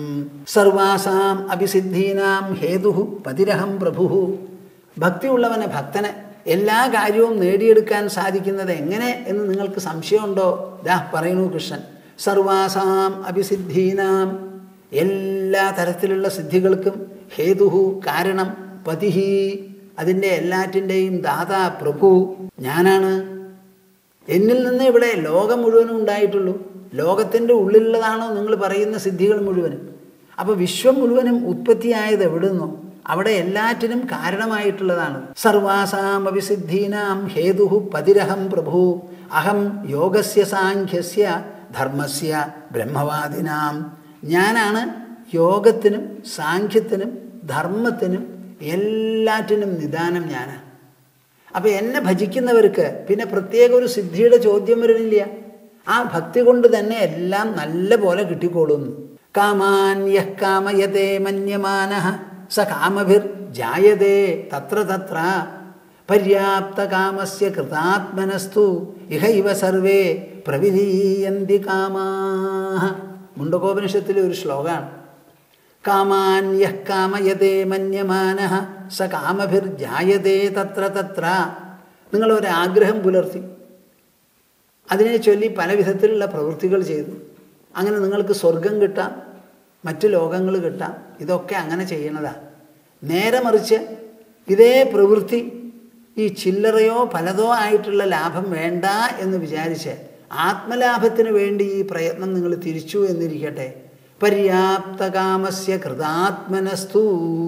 സർവാസാം അഭിസിദ്ധീനാം ഹേതു പതിരഹം പ്രഭു ഭക്തിയുള്ളവനെ ഭക്തനെ എല്ലാ കാര്യവും നേടിയെടുക്കാൻ സാധിക്കുന്നത് എങ്ങനെ എന്ന് നിങ്ങൾക്ക് സംശയമുണ്ടോ ദാ പറയുന്നു കൃഷ്ണൻ സർവാസാം അഭിസിദ്ധീനാം എല്ലാ തരത്തിലുള്ള സിദ്ധികൾക്കും ഹേതുഹു കാരണം പതിഹി അതിൻ്റെ എല്ലാറ്റിൻ്റെയും ദാതാ പ്രഭു ഞാനാണ് എന്നിൽ നിന്ന് ഇവിടെ ലോകം മുഴുവനും ഉണ്ടായിട്ടുള്ളൂ ലോകത്തിൻ്റെ ഉള്ളിലുള്ളതാണോ നിങ്ങൾ പറയുന്ന സിദ്ധികൾ മുഴുവനും അപ്പോൾ വിശ്വം മുഴുവനും ഉത്പത്തിയായത് എവിടെ നിന്നോ അവിടെ എല്ലാറ്റിനും കാരണമായിട്ടുള്ളതാണ് സർവാസാം അഭിസിദ്ധീനാം ഹേതു പതിരഹം പ്രഭു അഹം യോഗസ്യ സാഖ്യസ്യ ധർമ്മസ്യ ബ്രഹ്മവാദിനാം ഞാനാണ് യോഗത്തിനും സാഖ്യത്തിനും ധർമ്മത്തിനും എല്ലാറ്റിനും നിദാനം ഞാനാണ് അപ്പോൾ എന്നെ ഭജിക്കുന്നവർക്ക് പിന്നെ പ്രത്യേക ഒരു സിദ്ധിയുടെ ചോദ്യം വരുന്നില്ല ആ ഭക്തി കൊണ്ട് തന്നെ എല്ലാം നല്ല പോലെ കിട്ടിക്കോളുന്നു കാമാൻ യഹ് കാമയതേ മന്യമാന സ കാമഭിർ ജായതേ തത്ര തത്ര പര്യാപ്ത കാമസ്യ കൃതാത്മനസ്തു ഇഹ ഇവ സർവേ പ്രവിലീയന്തി കാമാഹ മുണ്ടകോപനിഷത്തിലെ ഒരു ശ്ലോകമാണ് കാമാൻ യഹ് കാമയതേ മന്യമാന സ കാമഭിർ ജായതേ തത്ര തത്ര നിങ്ങളൊരാഗ്രഹം പുലർത്തി അതിനെ ചൊല്ലി പല വിധത്തിലുള്ള പ്രവൃത്തികൾ ചെയ്തു അങ്ങനെ നിങ്ങൾക്ക് സ്വർഗം കിട്ടാം മറ്റു ലോകങ്ങൾ കിട്ടാം ഇതൊക്കെ അങ്ങനെ ചെയ്യണതാണ് നേരെ മറിച്ച് ഇതേ പ്രവൃത്തി ഈ ചില്ലറയോ പലതോ ആയിട്ടുള്ള ലാഭം വേണ്ട എന്ന് വിചാരിച്ച് ആത്മലാഭത്തിന് വേണ്ടി ഈ പ്രയത്നം നിങ്ങൾ തിരിച്ചു എന്നിരിക്കട്ടെ പര്യാപ്തകാമസ്യ കൃതാത്മനസ്തു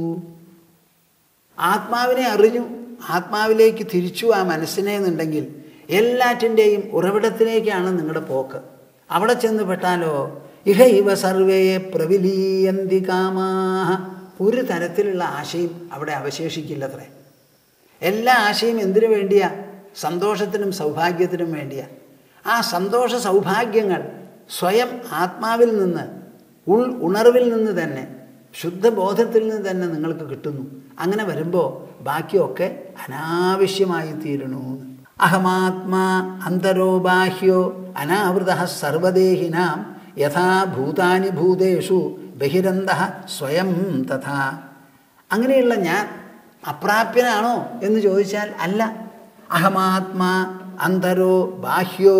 ആത്മാവിനെ അറിഞ്ഞു ആത്മാവിലേക്ക് തിരിച്ചു ആ മനസ്സിനെ എന്നുണ്ടെങ്കിൽ എല്ലാറ്റിൻ്റെയും ഉറവിടത്തിലേക്കാണ് നിങ്ങളുടെ പോക്ക് അവിടെ ചെന്ന് പെട്ടാലോ ഇഹ ഇവ സർവേ പ്രവിലീയന്തി കാമാഹ ഒരു തരത്തിലുള്ള ആശയും അവിടെ അവശേഷിക്കില്ലത്രേ എല്ലാ ആശയും എന്തിനു വേണ്ടിയാ സന്തോഷത്തിനും സൗഭാഗ്യത്തിനും വേണ്ടിയാ ആ സന്തോഷ സൗഭാഗ്യങ്ങൾ സ്വയം ആത്മാവിൽ നിന്ന് ഉൾ ഉണർവിൽ നിന്ന് തന്നെ ശുദ്ധബോധത്തിൽ നിന്ന് തന്നെ നിങ്ങൾക്ക് കിട്ടുന്നു അങ്ങനെ വരുമ്പോൾ ബാക്കിയൊക്കെ അനാവശ്യമായി തീരണു അഹമാത്മാ അന്തരോ ബാഹ്യോ അനാവൃത സർവദേഹിനാം യഥാ ഭൂതാനി ഭൂതേഷു ബഹിരന്ത സ്വയം തഥാ അങ്ങനെയുള്ള ഞാൻ അപ്രാപ്യനാണോ എന്ന് ചോദിച്ചാൽ അല്ല അഹമാത്മാ അന്തരോ ബാഹ്യോ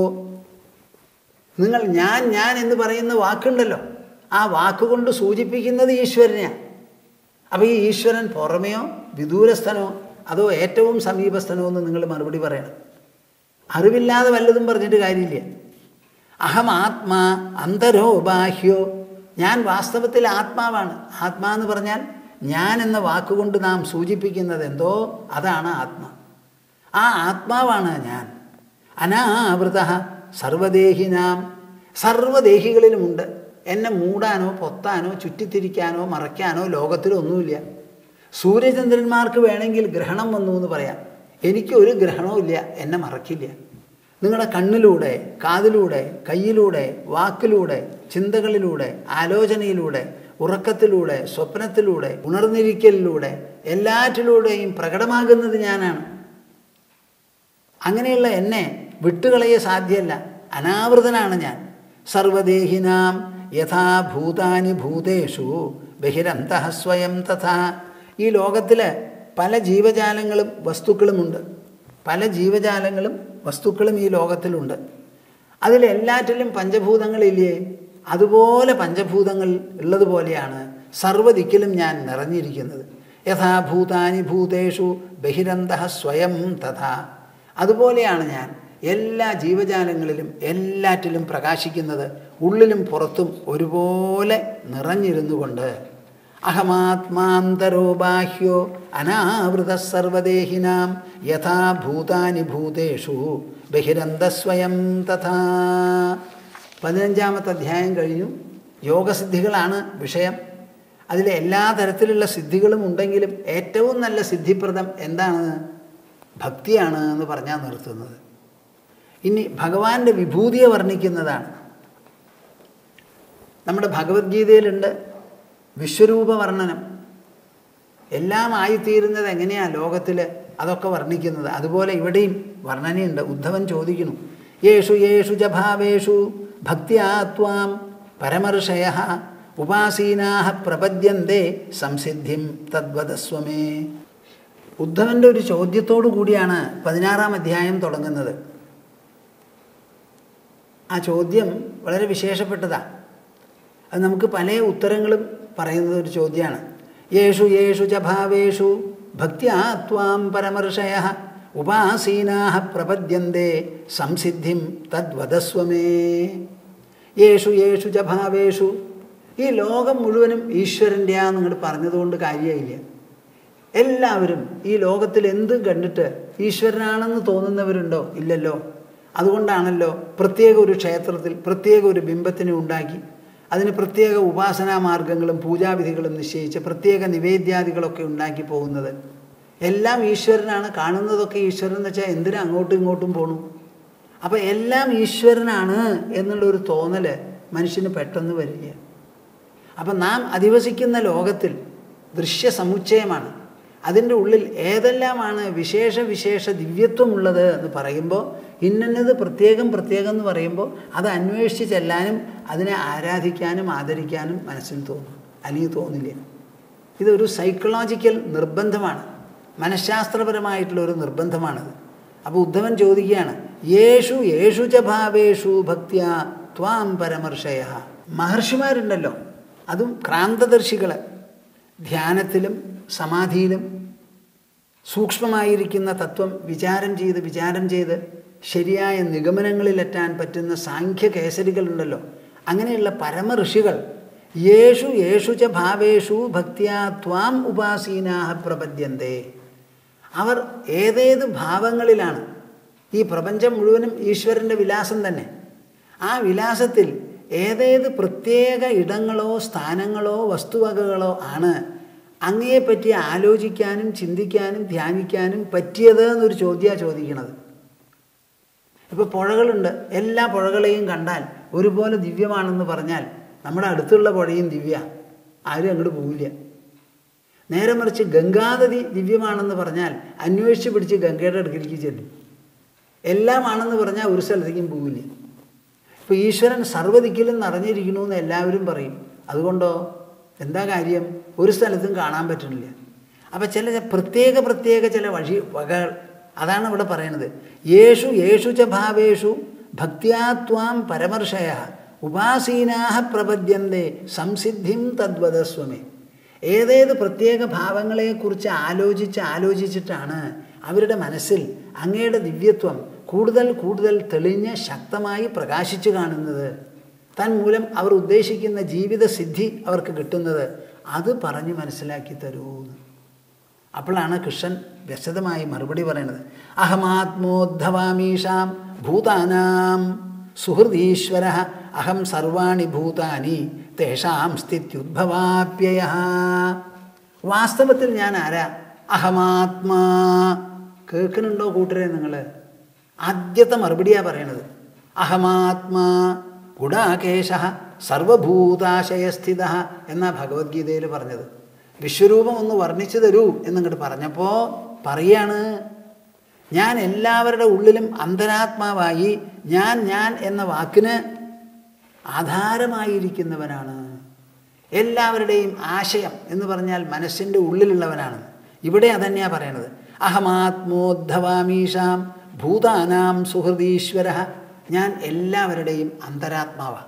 നിങ്ങൾ ഞാൻ ഞാൻ എന്ന് പറയുന്ന വാക്കുണ്ടല്ലോ ആ വാക്കുകൊണ്ട് സൂചിപ്പിക്കുന്നത് ഈശ്വരനെയാണ് അപ്പോൾ ഈ ഈശ്വരൻ പുറമെയോ വിദൂരസ്ഥനോ അതോ ഏറ്റവും സമീപസ്ഥനോ എന്ന് നിങ്ങൾ മറുപടി പറയണം അറിവില്ലാതെ വല്ലതും പറഞ്ഞിട്ട് കാര്യമില്ല അഹം ആത്മാ അന്തരോ ബാഹ്യോ ഞാൻ വാസ്തവത്തിൽ ആത്മാവാണ് ആത്മാ എന്ന് പറഞ്ഞാൽ ഞാൻ എന്ന വാക്കുകൊണ്ട് നാം സൂചിപ്പിക്കുന്നത് എന്തോ അതാണ് ആത്മ ആ ആത്മാവാണ് ഞാൻ അനാവൃത സർവദേഹിനാം സർവദേഹികളിലുമുണ്ട് എന്നെ മൂടാനോ പൊത്താനോ ചുറ്റിത്തിരിക്കാനോ മറയ്ക്കാനോ ലോകത്തിലൊന്നുമില്ല സൂര്യചന്ദ്രന്മാർക്ക് വേണമെങ്കിൽ ഗ്രഹണം വന്നു എന്ന് പറയാം എനിക്ക് ഒരു ഗ്രഹണവും ഇല്ല എന്നെ മറക്കില്ല നിങ്ങളുടെ കണ്ണിലൂടെ കാതിലൂടെ കയ്യിലൂടെ വാക്കിലൂടെ ചിന്തകളിലൂടെ ആലോചനയിലൂടെ ഉറക്കത്തിലൂടെ സ്വപ്നത്തിലൂടെ ഉണർന്നിരിക്കലിലൂടെ എല്ലാറ്റിലൂടെയും പ്രകടമാകുന്നത് ഞാനാണ് അങ്ങനെയുള്ള എന്നെ വിട്ടുകളയെ സാധ്യമല്ല അനാവൃതനാണ് ഞാൻ സർവദേഹിനാം യഥാ ഭൂതാനി ഭൂതേഷു ബഹിരന്ത സ്വയം തഥാ ഈ ലോകത്തിൽ പല ജീവജാലങ്ങളും വസ്തുക്കളുമുണ്ട് പല ജീവജാലങ്ങളും വസ്തുക്കളും ഈ ലോകത്തിലുണ്ട് അതിലെല്ലാറ്റിലും പഞ്ചഭൂതങ്ങളില്ലേ അതുപോലെ പഞ്ചഭൂതങ്ങൾ ഉള്ളതുപോലെയാണ് സർവ്വദിക്കിലും ഞാൻ നിറഞ്ഞിരിക്കുന്നത് യഥാ ഭൂതാനി ഭൂതേഷു ബഹിരന്ത സ്വയം തഥാ അതുപോലെയാണ് ഞാൻ എല്ലാ ജീവജാലങ്ങളിലും എല്ലാറ്റിലും പ്രകാശിക്കുന്നത് ഉള്ളിലും പുറത്തും ഒരുപോലെ നിറഞ്ഞിരുന്നു കൊണ്ട് അഹമാത്മാന്തരോ ബാഹ്യോ അനാവൃത സർവദേഹിനാം യഥാ ഭൂതാനി ഭൂതേഷു ബഹിരന്തസ്വയം തഥാ പതിനഞ്ചാമത്തെ അധ്യായം കഴിഞ്ഞു യോഗസിദ്ധികളാണ് വിഷയം അതിലെ എല്ലാ തരത്തിലുള്ള സിദ്ധികളും ഉണ്ടെങ്കിലും ഏറ്റവും നല്ല സിദ്ധിപ്രദം എന്താണ് ഭക്തിയാണ് എന്ന് പറഞ്ഞാൽ നിർത്തുന്നത് ഇനി ഭഗവാന്റെ വിഭൂതിയെ വർണ്ണിക്കുന്നതാണ് നമ്മുടെ ഭഗവത്ഗീതയിലുണ്ട് വിശ്വരൂപ വർണ്ണനം എല്ലാം ആയിത്തീരുന്നത് എങ്ങനെയാണ് ലോകത്തിൽ അതൊക്കെ വർണ്ണിക്കുന്നത് അതുപോലെ ഇവിടെയും വർണ്ണനയുണ്ട് ഉദ്ധവൻ ചോദിക്കുന്നു യേഷു യേഷു ച ഭാവേഷു ഭക്തിയാത്വാം പരമർഷയ ഉപാസീനാ പ്രപദ്യന്തേ സംസിദ്ധിം തദ്വദസ്വമേ ഉദ്ധവൻ്റെ ഒരു ചോദ്യത്തോടു കൂടിയാണ് പതിനാറാം അധ്യായം തുടങ്ങുന്നത് ആ ചോദ്യം വളരെ വിശേഷപ്പെട്ടതാണ് അത് നമുക്ക് പല ഉത്തരങ്ങളും പറയുന്നത് ഒരു ചോദ്യമാണ് യേഷു യേഷു ച ഭാവേഷു ഭക്തിയാ ത്വാം പരമർഷയ ഉപാസീനാ പ്രപദ്യന്തേ സംസിദ്ധിം തദ്വദസ്വമേ യേഷു യേഷു ച ഭാവേഷു ഈ ലോകം മുഴുവനും ഈശ്വരൻ്റെയാന്ന് നിങ്ങൾ പറഞ്ഞതുകൊണ്ട് കാര്യമായില്ല എല്ലാവരും ഈ ലോകത്തിൽ എന്തും കണ്ടിട്ട് ഈശ്വരനാണെന്ന് തോന്നുന്നവരുണ്ടോ ഇല്ലല്ലോ അതുകൊണ്ടാണല്ലോ പ്രത്യേക ഒരു ക്ഷേത്രത്തിൽ പ്രത്യേക ഒരു ബിംബത്തിനെ ഉണ്ടാക്കി അതിന് പ്രത്യേക ഉപാസനാ മാർഗങ്ങളും പൂജാവിധികളും നിശ്ചയിച്ച് പ്രത്യേക നിവേദ്യാദികളൊക്കെ ഉണ്ടാക്കി പോകുന്നത് എല്ലാം ഈശ്വരനാണ് കാണുന്നതൊക്കെ ഈശ്വരൻ എന്ന് വെച്ചാൽ എന്തിനാ അങ്ങോട്ടും ഇങ്ങോട്ടും പോണു അപ്പോൾ എല്ലാം ഈശ്വരനാണ് എന്നുള്ളൊരു തോന്നൽ മനുഷ്യന് പെട്ടെന്ന് വരില്ല അപ്പം നാം അധിവസിക്കുന്ന ലോകത്തിൽ ദൃശ്യ സമുച്ചയമാണ് അതിൻ്റെ ഉള്ളിൽ ഏതെല്ലാമാണ് വിശേഷ വിശേഷ ദിവ്യത്വമുള്ളത് എന്ന് പറയുമ്പോൾ ഇന്നത് പ്രത്യേകം പ്രത്യേകം എന്ന് പറയുമ്പോൾ അത് അന്വേഷിച്ച് ചെല്ലാനും അതിനെ ആരാധിക്കാനും ആദരിക്കാനും മനസ്സിൽ തോന്നും അല്ലെങ്കിൽ തോന്നില്ല ഇതൊരു സൈക്കോളജിക്കൽ നിർബന്ധമാണ് മനഃശാസ്ത്രപരമായിട്ടുള്ള ഒരു നിർബന്ധമാണത് അപ്പോൾ ഉദ്ധവൻ ചോദിക്കുകയാണ് യേഷു യേഷു ച ഭാവേഷു ഭക്തിയ ത്വാം പരമർഷയ മഹർഷിമാരുണ്ടല്ലോ അതും ക്രാന്തദർശികൾ ധ്യാനത്തിലും സമാധിയിലും സൂക്ഷ്മമായിരിക്കുന്ന തത്വം വിചാരം ചെയ്ത് വിചാരം ചെയ്ത് ശരിയായ നിഗമനങ്ങളിലെത്താൻ പറ്റുന്ന സാഖ്യ കേസരികളുണ്ടല്ലോ അങ്ങനെയുള്ള പരമഋഷികൾ യേഷു യേഷു ച ഭാവേഷു ഭക്തിയാ ത്വാം ഉപാസീനാഹ പ്രപദ്യന്തേ അവർ ഏതേത് ഭാവങ്ങളിലാണ് ഈ പ്രപഞ്ചം മുഴുവനും ഈശ്വരൻ്റെ വിലാസം തന്നെ ആ വിലാസത്തിൽ ഏതേത് പ്രത്യേക ഇടങ്ങളോ സ്ഥാനങ്ങളോ വസ്തുവകകളോ ആണ് അങ്ങയെപ്പറ്റി ആലോചിക്കാനും ചിന്തിക്കാനും ധ്യാനിക്കാനും പറ്റിയത് എന്നൊരു ചോദ്യമാണ് ചോദിക്കണത് ഇപ്പോൾ പുഴകളുണ്ട് എല്ലാ പുഴകളെയും കണ്ടാൽ ഒരുപോലെ ദിവ്യമാണെന്ന് പറഞ്ഞാൽ നമ്മുടെ അടുത്തുള്ള പുഴയും ദിവ്യ ആരും അങ്ങോട്ട് പോവില്ല നേരെ മറിച്ച് ഗംഗാനദി ദിവ്യമാണെന്ന് പറഞ്ഞാൽ അന്വേഷിച്ച് പിടിച്ച് ഗംഗയുടെ അടുക്കിലേക്ക് ചെല്ലും എല്ലാമാണെന്ന് പറഞ്ഞാൽ ഒരു സ്ഥലത്തേക്കും പോവില്ല ഇപ്പോൾ ഈശ്വരൻ സർവ്വദിക്കിലും നിറഞ്ഞിരിക്കണമെന്ന് എല്ലാവരും പറയും അതുകൊണ്ടോ എന്താ കാര്യം ഒരു സ്ഥലത്തും കാണാൻ പറ്റുന്നില്ല അപ്പം ചില പ്രത്യേക പ്രത്യേക ചില വഴി വകകൾ അതാണ് ഇവിടെ പറയുന്നത് യേഷു യേഷു ച ഭാവേഷു ഭക്തിയാത്വാം പരമർഷയ ഉപാസീനാഹ പ്രപദ്യന്തേ സംസിദ്ധിം തദ്വദസ്വമേ ഏതേത് പ്രത്യേക ഭാവങ്ങളെക്കുറിച്ച് ആലോചിച്ച് ആലോചിച്ചിട്ടാണ് അവരുടെ മനസ്സിൽ അങ്ങയുടെ ദിവ്യത്വം കൂടുതൽ കൂടുതൽ തെളിഞ്ഞ് ശക്തമായി പ്രകാശിച്ചു കാണുന്നത് തന്മൂലം അവർ ഉദ്ദേശിക്കുന്ന ജീവിത സിദ്ധി അവർക്ക് കിട്ടുന്നത് അത് പറഞ്ഞ് മനസ്സിലാക്കി തരൂന്ന് അപ്പോഴാണ് കൃഷ്ണൻ വ്യക്തമായി മറുപടി പറയുന്നത് അഹമാത്മോദ്ധവാമീഷാം ഭൂതാനാം സുഹൃദീശ്വര അഹം സർവാണി ഭൂതാനി തേഷാം സ്ഥിത്യുദ്ഭവാപ്യയ വാസ്തവത്തിൽ ഞാൻ ആരാ അഹമാത്മാ കേൾക്കുന്നുണ്ടോ കൂട്ടരെ നിങ്ങൾ ആദ്യത്തെ മറുപടിയാണ് പറയണത് അഹമാത്മാ ഗുഡാകേശ സർവഭൂതാശയസ്ഥിത എന്നാ ഭഗവത്ഗീതയിൽ പറഞ്ഞത് വിശ്വരൂപം ഒന്ന് വർണ്ണിച്ചു തരൂ എന്നിങ്ങോട്ട് പറഞ്ഞപ്പോൾ പറയാണ് ഞാൻ എല്ലാവരുടെ ഉള്ളിലും അന്തരാത്മാവായി ഞാൻ ഞാൻ എന്ന വാക്കിന് ആധാരമായിരിക്കുന്നവനാണ് എല്ലാവരുടെയും ആശയം എന്ന് പറഞ്ഞാൽ മനസ്സിൻ്റെ ഉള്ളിലുള്ളവനാണ് ഇവിടെ അതന്നെയാണ് പറയണത് അഹമാത്മോദ്ധവാമീഷാം ഭൂതാനാം സുഹൃദീശ്വര ഞാൻ എല്ലാവരുടെയും അന്തരാത്മാവാണ്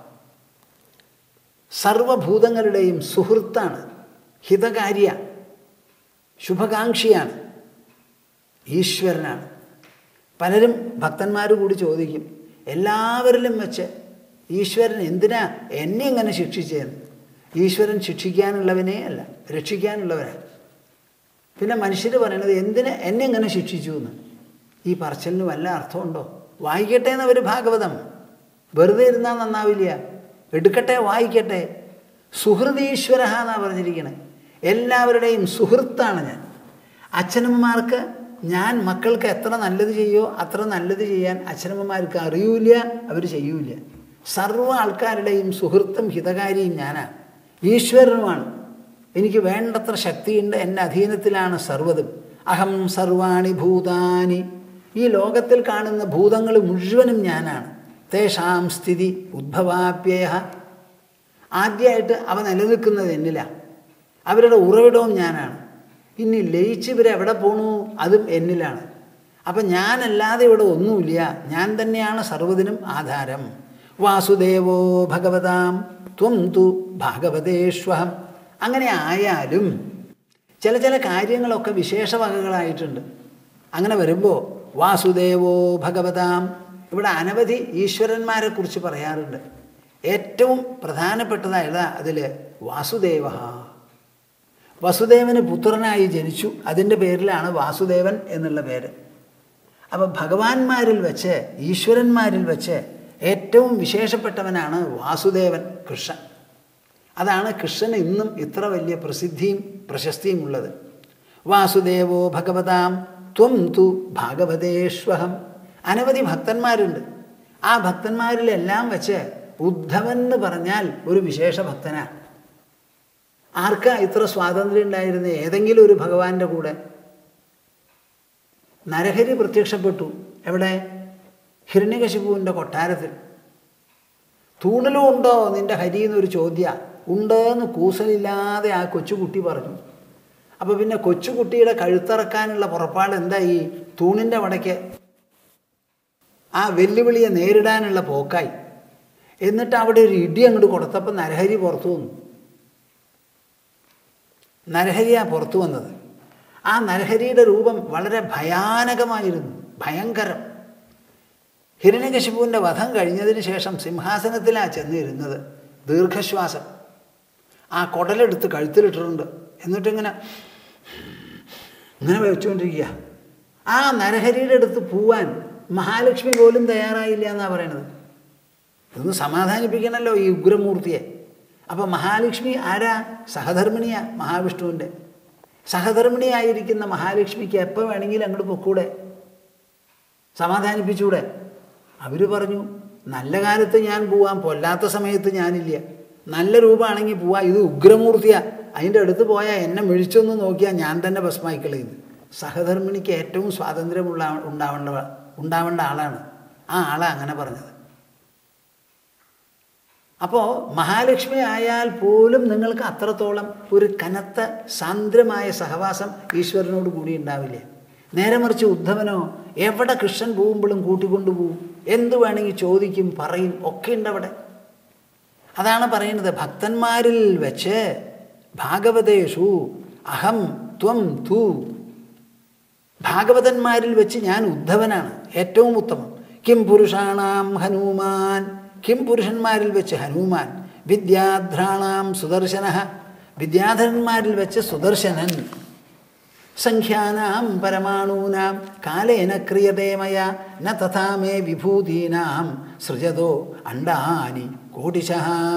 സർവഭൂതങ്ങളുടെയും സുഹൃത്താണ് ഹിതകാര്യ ശുഭകാംക്ഷിയാണ് ഈശ്വരനാണ് പലരും ഭക്തന്മാർ കൂടി ചോദിക്കും എല്ലാവരിലും വെച്ച് ഈശ്വരൻ എന്തിനാ എന്നെ എങ്ങനെ ശിക്ഷിച്ചതെന്ന് ഈശ്വരൻ ശിക്ഷിക്കാനുള്ളവനേ അല്ല രക്ഷിക്കാനുള്ളവനാണ് പിന്നെ മനുഷ്യർ പറയണത് എന്തിന് എന്നെ എങ്ങനെ ശിക്ഷിച്ചു എന്ന് ഈ പറച്ചിലിന് വല്ല അർത്ഥമുണ്ടോ വായിക്കട്ടെ എന്നവർ ഭാഗവതം വെറുതെ ഇരുന്നാൽ നന്നാവില്ല എടുക്കട്ടെ വായിക്കട്ടെ സുഹൃദീശ്വര എന്നാണ് പറഞ്ഞിരിക്കണേ എല്ലാവരുടെയും സുഹൃത്താണ് ഞാൻ അച്ഛനമ്മമാർക്ക് ഞാൻ മക്കൾക്ക് എത്ര നല്ലത് ചെയ്യോ അത്ര നല്ലത് ചെയ്യാൻ അച്ഛനമ്മമാർക്ക് അറിയൂല അവർ ചെയ്യൂല സർവ്വ ആൾക്കാരുടെയും സുഹൃത്തും ഹിതകാരിയും ഞാനാണ് ഈശ്വരനുമാണ് എനിക്ക് വേണ്ടത്ര ശക്തിയുണ്ട് എൻ്റെ അധീനത്തിലാണ് സർവ്വതും അഹം സർവാണി ഭൂതാനി ഈ ലോകത്തിൽ കാണുന്ന ഭൂതങ്ങൾ മുഴുവനും ഞാനാണ് തേഷാം സ്ഥിതി ഉദ്ഭവാപ്യയ ആദ്യമായിട്ട് അവ നിലനിൽക്കുന്നത് എന്നിലാണ് അവരുടെ ഉറവിടവും ഞാനാണ് ഇനി ലയിച്ച് ഇവരെവിടെ പോണു അതും എന്നിലാണ് അപ്പം ഞാനല്ലാതെ ഇവിടെ ഒന്നുമില്ല ഞാൻ തന്നെയാണ് സർവ്വതിനും ആധാരം വാസുദേവോ ഭഗവതാം ത്വം തു ഭാഗവതേഷ്വഹം അങ്ങനെ ആയാലും ചില ചില കാര്യങ്ങളൊക്കെ വിശേഷ വകകളായിട്ടുണ്ട് അങ്ങനെ വരുമ്പോൾ വാസുദേവോ ഭഗവതാം ഇവിടെ അനവധി ഈശ്വരന്മാരെ കുറിച്ച് പറയാറുണ്ട് ഏറ്റവും പ്രധാനപ്പെട്ടതായത് അതിൽ വാസുദേവ വസുദേവന് പുത്രനായി ജനിച്ചു അതിൻ്റെ പേരിലാണ് വാസുദേവൻ എന്നുള്ള പേര് അപ്പം ഭഗവാന്മാരിൽ വെച്ച് ഈശ്വരന്മാരിൽ വെച്ച് ഏറ്റവും വിശേഷപ്പെട്ടവനാണ് വാസുദേവൻ കൃഷ്ണൻ അതാണ് കൃഷ്ണന് ഇന്നും ഇത്ര വലിയ പ്രസിദ്ധിയും പ്രശസ്തിയും ഉള്ളത് വാസുദേവോ ഭഗവതാം ത്വം തു ഭാഗവതേഷ്വഹം അനവധി ഭക്തന്മാരുണ്ട് ആ ഭക്തന്മാരിലെല്ലാം വെച്ച് ഉദ്ധവൻ എന്ന് പറഞ്ഞാൽ ഒരു വിശേഷ ഭക്തനാണ് ആർക്കാ ഇത്ര സ്വാതന്ത്ര്യം ഉണ്ടായിരുന്നത് ഏതെങ്കിലും ഒരു ഭഗവാന്റെ കൂടെ നരഹരി പ്രത്യക്ഷപ്പെട്ടു എവിടെ ഹിരണ്യകശിപുവിൻ്റെ കൊട്ടാരത്തിൽ തൂണിലും ഉണ്ടോ നിന്റെ ഹരി എന്നൊരു ചോദ്യ ഉണ്ടെന്ന് കൂസലില്ലാതെ ആ കൊച്ചുകുട്ടി പറഞ്ഞു അപ്പോൾ പിന്നെ കൊച്ചുകുട്ടിയുടെ കഴുത്തിറക്കാനുള്ള പുറപ്പാട് എന്തായി തൂണിൻ്റെ വടയ്ക്ക് ആ വെല്ലുവിളിയെ നേരിടാനുള്ള പോക്കായി എന്നിട്ട് അവിടെ ഒരു ഇടി അങ്ങോട്ട് കൊടുത്തപ്പോൾ നരഹരി പുറത്തു വന്നു നരഹരിയാ പുറത്തു വന്നത് ആ നരഹരിയുടെ രൂപം വളരെ ഭയാനകമായിരുന്നു ഭയങ്കരം ഹിരണ്യകശിപുവിൻ്റെ വധം കഴിഞ്ഞതിന് ശേഷം സിംഹാസനത്തിലാണ് ചെന്നിരുന്നത് ദീർഘശ്വാസം ആ കുടലെടുത്ത് കഴുത്തിലിട്ടിട്ടുണ്ട് എന്നിട്ടിങ്ങനെ ഇങ്ങനെ വെച്ചുകൊണ്ടിരിക്കുക ആ നരഹരിയുടെ അടുത്ത് പോവാൻ മഹാലക്ഷ്മി പോലും തയ്യാറായില്ല എന്നാണ് പറയണത് ഇതൊന്ന് സമാധാനിപ്പിക്കണമല്ലോ ഈ ഉഗ്രമൂർത്തിയെ അപ്പം മഹാലക്ഷ്മി ആരാ സഹധർമ്മിണിയാ മഹാവിഷ്ണുവിൻ്റെ സഹധർമ്മിണിയായിരിക്കുന്ന മഹാലക്ഷ്മിക്ക് എപ്പോൾ വേണമെങ്കിലും അങ്ങോട്ട് പൊക്കൂടെ സമാധാനിപ്പിച്ചൂടെ അവർ പറഞ്ഞു നല്ല കാലത്ത് ഞാൻ പോവാം പൊല്ലാത്ത സമയത്ത് ഞാനില്ല നല്ല രൂപമാണെങ്കിൽ പോവാം ഇത് ഉഗ്രമൂർത്തിയാ അതിൻ്റെ അടുത്ത് പോയാൽ എന്നെ മിഴിച്ചൊന്ന് നോക്കിയാൽ ഞാൻ തന്നെ ഭസ്മായിക്കളയുന്നു സഹധർമ്മിണിക്ക് ഏറ്റവും സ്വാതന്ത്ര്യമുള്ള ഉണ്ടാവേണ്ട ഉണ്ടാവേണ്ട ആളാണ് ആ ആളാ അങ്ങനെ പറഞ്ഞത് അപ്പോൾ മഹാലക്ഷ്മി ആയാൽ പോലും നിങ്ങൾക്ക് അത്രത്തോളം ഒരു കനത്ത സാന്ദ്രമായ സഹവാസം ഈശ്വരനോട് കൂടി ഉണ്ടാവില്ല നേരെ മറിച്ച് ഉദ്ധവനോ എവിടെ കൃഷ്ണൻ പോകുമ്പോഴും കൂട്ടിക്കൊണ്ടുപോകും എന്ത് വേണമെങ്കിൽ ചോദിക്കും പറയും ഒക്കെ ഉണ്ട് അവിടെ അതാണ് പറയുന്നത് ഭക്തന്മാരിൽ വെച്ച് ഭാഗവതേഷു അഹം ത്വം തു ഭാഗവതന്മാരിൽ വെച്ച് ഞാൻ ഉദ്ധവനാണ് ഏറ്റവും ഉത്തമം കിം പുരുഷാണാം ഹനുമാൻ കിം പുരുഷന്മാരിൽ വെച്ച് ഹനുമാൻ വിദ്യാധ്രാണാം സുദർശന വിദ്യാധരന്മാരിൽ വെച്ച് സുദർശനൻ സംഖ്യാനാം പരമാണൂനാം കാലേന ക്രിയതേ മയ ന തഥാ മേ വിഭൂതീനാം സൃജതോ അണ്ടാനി കോടിശ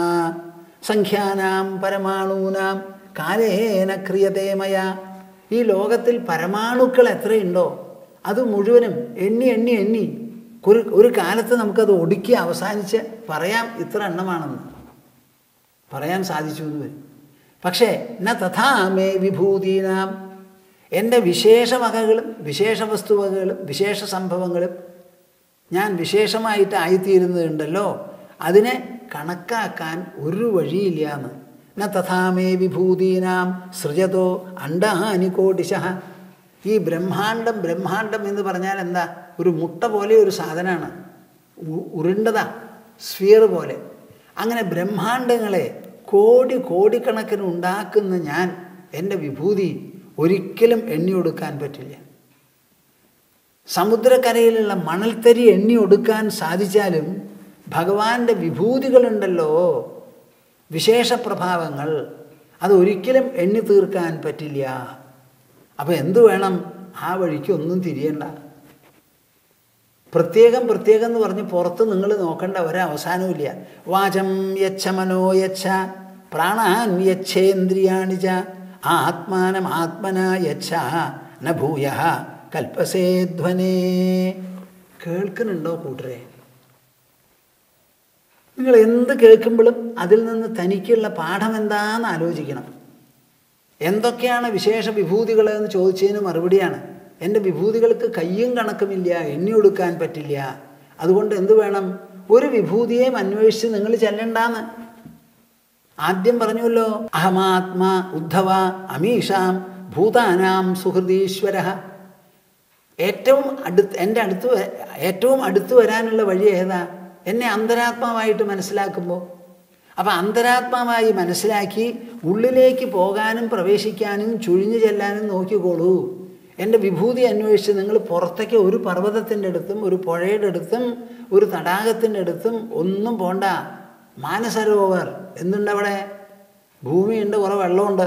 സംഖ്യാനാം പരമാണൂനാം കാലേന ക്രിയതേ മയ ഈ ലോകത്തിൽ പരമാണുക്കൾ എത്രയുണ്ടോ അത് മുഴുവനും എണ്ണി എണ്ണി എണ്ണി ഒരു ഒരു കാലത്ത് നമുക്കത് ഒടുക്കി അവസാനിച്ച് പറയാം ഇത്ര എണ്ണമാണെന്ന് പറയാൻ സാധിച്ചു എന്ന് വരും പക്ഷേ ന തഥാ മേ വിഭൂതീനാം എൻ്റെ വിശേഷ വകകളും വിശേഷ വസ്തുവകകളും വിശേഷ സംഭവങ്ങളും ഞാൻ വിശേഷമായിട്ട് ആയിത്തീരുന്നുണ്ടല്ലോ അതിനെ കണക്കാക്കാൻ ഒരു വഴിയില്ല എന്ന് ന തഥാമേ വിഭൂതീനാം സൃജതോ അണ്ടാനി കോടിശ ഈ ബ്രഹ്മാണ്ടം ബ്രഹ്മാണ്ടം എന്ന് പറഞ്ഞാൽ എന്താ ഒരു മുട്ട പോലെ ഒരു സാധനമാണ് ഉരുണ്ടതാ സ്ഫിയർ പോലെ അങ്ങനെ ബ്രഹ്മാണ്ടങ്ങളെ കോടി കോടിക്കണക്കിന് ഉണ്ടാക്കുന്ന ഞാൻ എൻ്റെ വിഭൂതി ഒരിക്കലും എണ്ണി ഒടുക്കാൻ പറ്റില്ല സമുദ്രക്കരയിലുള്ള മണൽത്തരി എണ്ണി ഒടുക്കാൻ സാധിച്ചാലും ഭഗവാന്റെ വിഭൂതികളുണ്ടല്ലോ വിശേഷ പ്രഭാവങ്ങൾ അതൊരിക്കലും എണ്ണി തീർക്കാൻ പറ്റില്ല അപ്പോൾ എന്തു വേണം ആ വഴിക്ക് ഒന്നും തിരിയണ്ട പ്രത്യേകം പ്രത്യേകം എന്ന് പറഞ്ഞ് പുറത്ത് നിങ്ങൾ നോക്കേണ്ട ഒരവസാനവും വാചം യച്ഛ മനോ യച്ഛ പ്രാണാൻ യച്ഛേന്ദ്രിയാണിച്ച ആത്മാനം ആത്മന യച്ഛ ന ഭൂയ കൽപ്പസേധ്വനേ കേൾക്കുന്നുണ്ടോ കൂട്ടരെ നിങ്ങൾ എന്ത് കേൾക്കുമ്പോഴും അതിൽ നിന്ന് തനിക്കുള്ള പാഠം എന്താണെന്ന് ആലോചിക്കണം എന്തൊക്കെയാണ് വിശേഷ വിഭൂതികൾ എന്ന് ചോദിച്ചതിന് മറുപടിയാണ് എൻ്റെ വിഭൂതികൾക്ക് കയ്യും കണക്കുമില്ല എണ്ണി കൊടുക്കാൻ പറ്റില്ല അതുകൊണ്ട് എന്തു വേണം ഒരു വിഭൂതിയെയും അന്വേഷിച്ച് നിങ്ങൾ ചെല്ലണ്ടാന്ന് ആദ്യം പറഞ്ഞുവല്ലോ അഹമാത്മാ ഉദ്ധവ അമീഷാം ഭൂതാനാം സുഹൃദീശ്വര ഏറ്റവും അടുത്ത് എൻ്റെ അടുത്ത് വ- ഏറ്റവും അടുത്ത് വരാനുള്ള വഴി ഏതാ എന്നെ അന്തരാത്മാവായിട്ട് മനസ്സിലാക്കുമ്പോൾ അപ്പം അന്തരാത്മാവായി മനസ്സിലാക്കി ഉള്ളിലേക്ക് പോകാനും പ്രവേശിക്കാനും ചുഴിഞ്ഞു ചെല്ലാനും നോക്കിക്കോളൂ എൻ്റെ വിഭൂതി അന്വേഷിച്ച് നിങ്ങൾ പുറത്തേക്ക് ഒരു പർവ്വതത്തിൻ്റെ അടുത്തും ഒരു പുഴയുടെ അടുത്തും ഒരു തടാകത്തിൻ്റെ അടുത്തും ഒന്നും പോണ്ട മാനസരോവർ എന്തുണ്ട് അവിടെ ഭൂമിയുണ്ട് കുറേ വെള്ളമുണ്ട്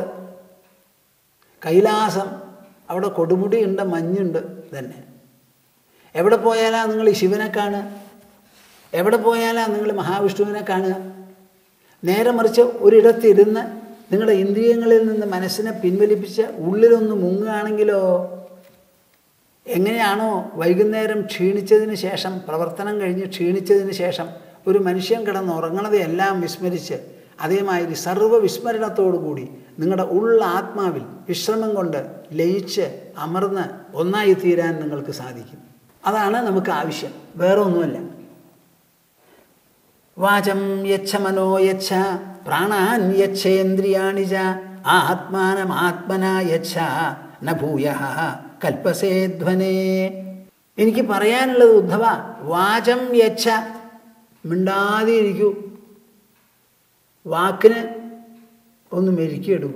കൈലാസം അവിടെ കൊടുമുടിയുണ്ട് മഞ്ഞുണ്ട് തന്നെ എവിടെ പോയാലാ നിങ്ങൾ ഈ ശിവനെ കാണുക എവിടെ പോയാലാ നിങ്ങൾ മഹാവിഷ്ണുവിനെ കാണുക നേരെ മറിച്ച് ഒരിടത്തിരുന്ന് നിങ്ങളുടെ ഇന്ദ്രിയങ്ങളിൽ നിന്ന് മനസ്സിനെ പിൻവലിപ്പിച്ച് ഉള്ളിലൊന്ന് മുങ്ങുകയാണെങ്കിലോ എങ്ങനെയാണോ വൈകുന്നേരം ക്ഷീണിച്ചതിന് ശേഷം പ്രവർത്തനം കഴിഞ്ഞ് ക്ഷീണിച്ചതിന് ശേഷം ഒരു മനുഷ്യൻ കിടന്ന് ഉറങ്ങണത് എല്ലാം വിസ്മരിച്ച് അതേമാതിരി സർവ്വ വിസ്മരണത്തോടുകൂടി നിങ്ങളുടെ ഉള്ള ആത്മാവിൽ വിശ്രമം കൊണ്ട് ലയിച്ച് അമർന്ന് ഒന്നായി തീരാൻ നിങ്ങൾക്ക് സാധിക്കും അതാണ് നമുക്ക് ആവശ്യം വേറെ ഒന്നുമല്ല വാചം യച്ഛ മനോ യച്ഛ പ്രാണാൻ യച്ഛേന്ദ്രിയാണി ച ആത്മാനമാത്മന യച്ഛ ന ഭൂയ കൽപ്പസേ ധ്വനേ എനിക്ക് പറയാനുള്ളത് ഉദ്ധവ വാചം യച്ഛ മിണ്ടാതെ ഇരിക്കൂ വാക്കിന് ഒന്ന് മെരുക്കിയെടുക്കൂ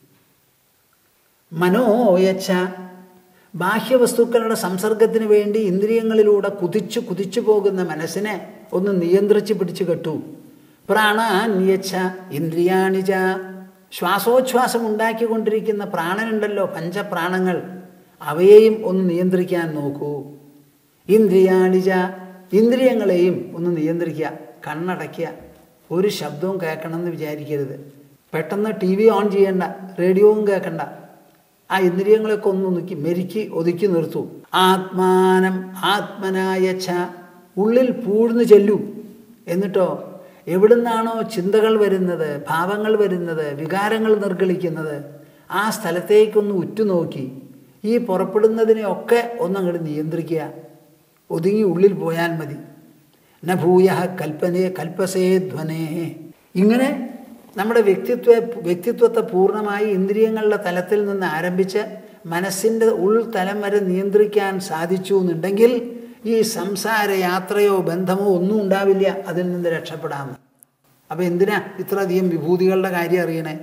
മനോയച്ഛ ബാഹ്യവസ്തുക്കളുടെ സംസർഗത്തിന് വേണ്ടി ഇന്ദ്രിയങ്ങളിലൂടെ കുതിച്ചു കുതിച്ചു പോകുന്ന മനസ്സിനെ ഒന്ന് നിയന്ത്രിച്ച് പിടിച്ചു കെട്ടു പ്രാണാന്യച്ഛ ഇന്ദ്രിയാണിച്ച ശ്വാസോച്ഛ്വാസം ഉണ്ടാക്കിക്കൊണ്ടിരിക്കുന്ന പ്രാണനുണ്ടല്ലോ പഞ്ചപ്രാണങ്ങൾ അവയെയും ഒന്ന് നിയന്ത്രിക്കാൻ നോക്കൂ ഇന്ദ്രിയാണിച്ച ഇന്ദ്രിയങ്ങളെയും ഒന്ന് നിയന്ത്രിക്കുക കണ്ണടയ്ക്കുക ഒരു ശബ്ദവും കേൾക്കണമെന്ന് വിചാരിക്കരുത് പെട്ടെന്ന് ടി വി ഓൺ ചെയ്യണ്ട റേഡിയോവും കേൾക്കണ്ട ആ ഇന്ദ്രിയങ്ങളൊക്കെ ഒന്ന് ഒതുക്കി മെരുക്കി ഒതുക്കി നിർത്തൂ ആത്മാനം ആത്മനായച്ഛ ഉള്ളിൽ പൂഴ്ന്നു ചെല്ലൂ എന്നിട്ടോ എവിടുന്നാണോ ചിന്തകൾ വരുന്നത് ഭാവങ്ങൾ വരുന്നത് വികാരങ്ങൾ നിർഗളിക്കുന്നത് ആ സ്ഥലത്തേക്കൊന്ന് ഉറ്റുനോക്കി ഈ പുറപ്പെടുന്നതിനെയൊക്കെ ഒന്നങ്ങോട്ട് നിയന്ത്രിക്കുക ഒതുങ്ങി ഉള്ളിൽ പോയാൽ മതി ന ഭൂയ കൽപ്പനേ കൽപ്പസേ ധ്വനേ ഇങ്ങനെ നമ്മുടെ വ്യക്തിത്വ വ്യക്തിത്വത്തെ പൂർണ്ണമായി ഇന്ദ്രിയങ്ങളുടെ തലത്തിൽ നിന്ന് ആരംഭിച്ച് മനസ്സിൻ്റെ ഉൾത്തലം വരെ നിയന്ത്രിക്കാൻ സാധിച്ചു എന്നുണ്ടെങ്കിൽ ഈ സംസാര യാത്രയോ ബന്ധമോ ഒന്നും ഉണ്ടാവില്ല അതിൽ നിന്ന് രക്ഷപ്പെടാമെന്ന് അപ്പം എന്തിനാ ഇത്രയധികം വിഭൂതികളുടെ കാര്യം അറിയണേ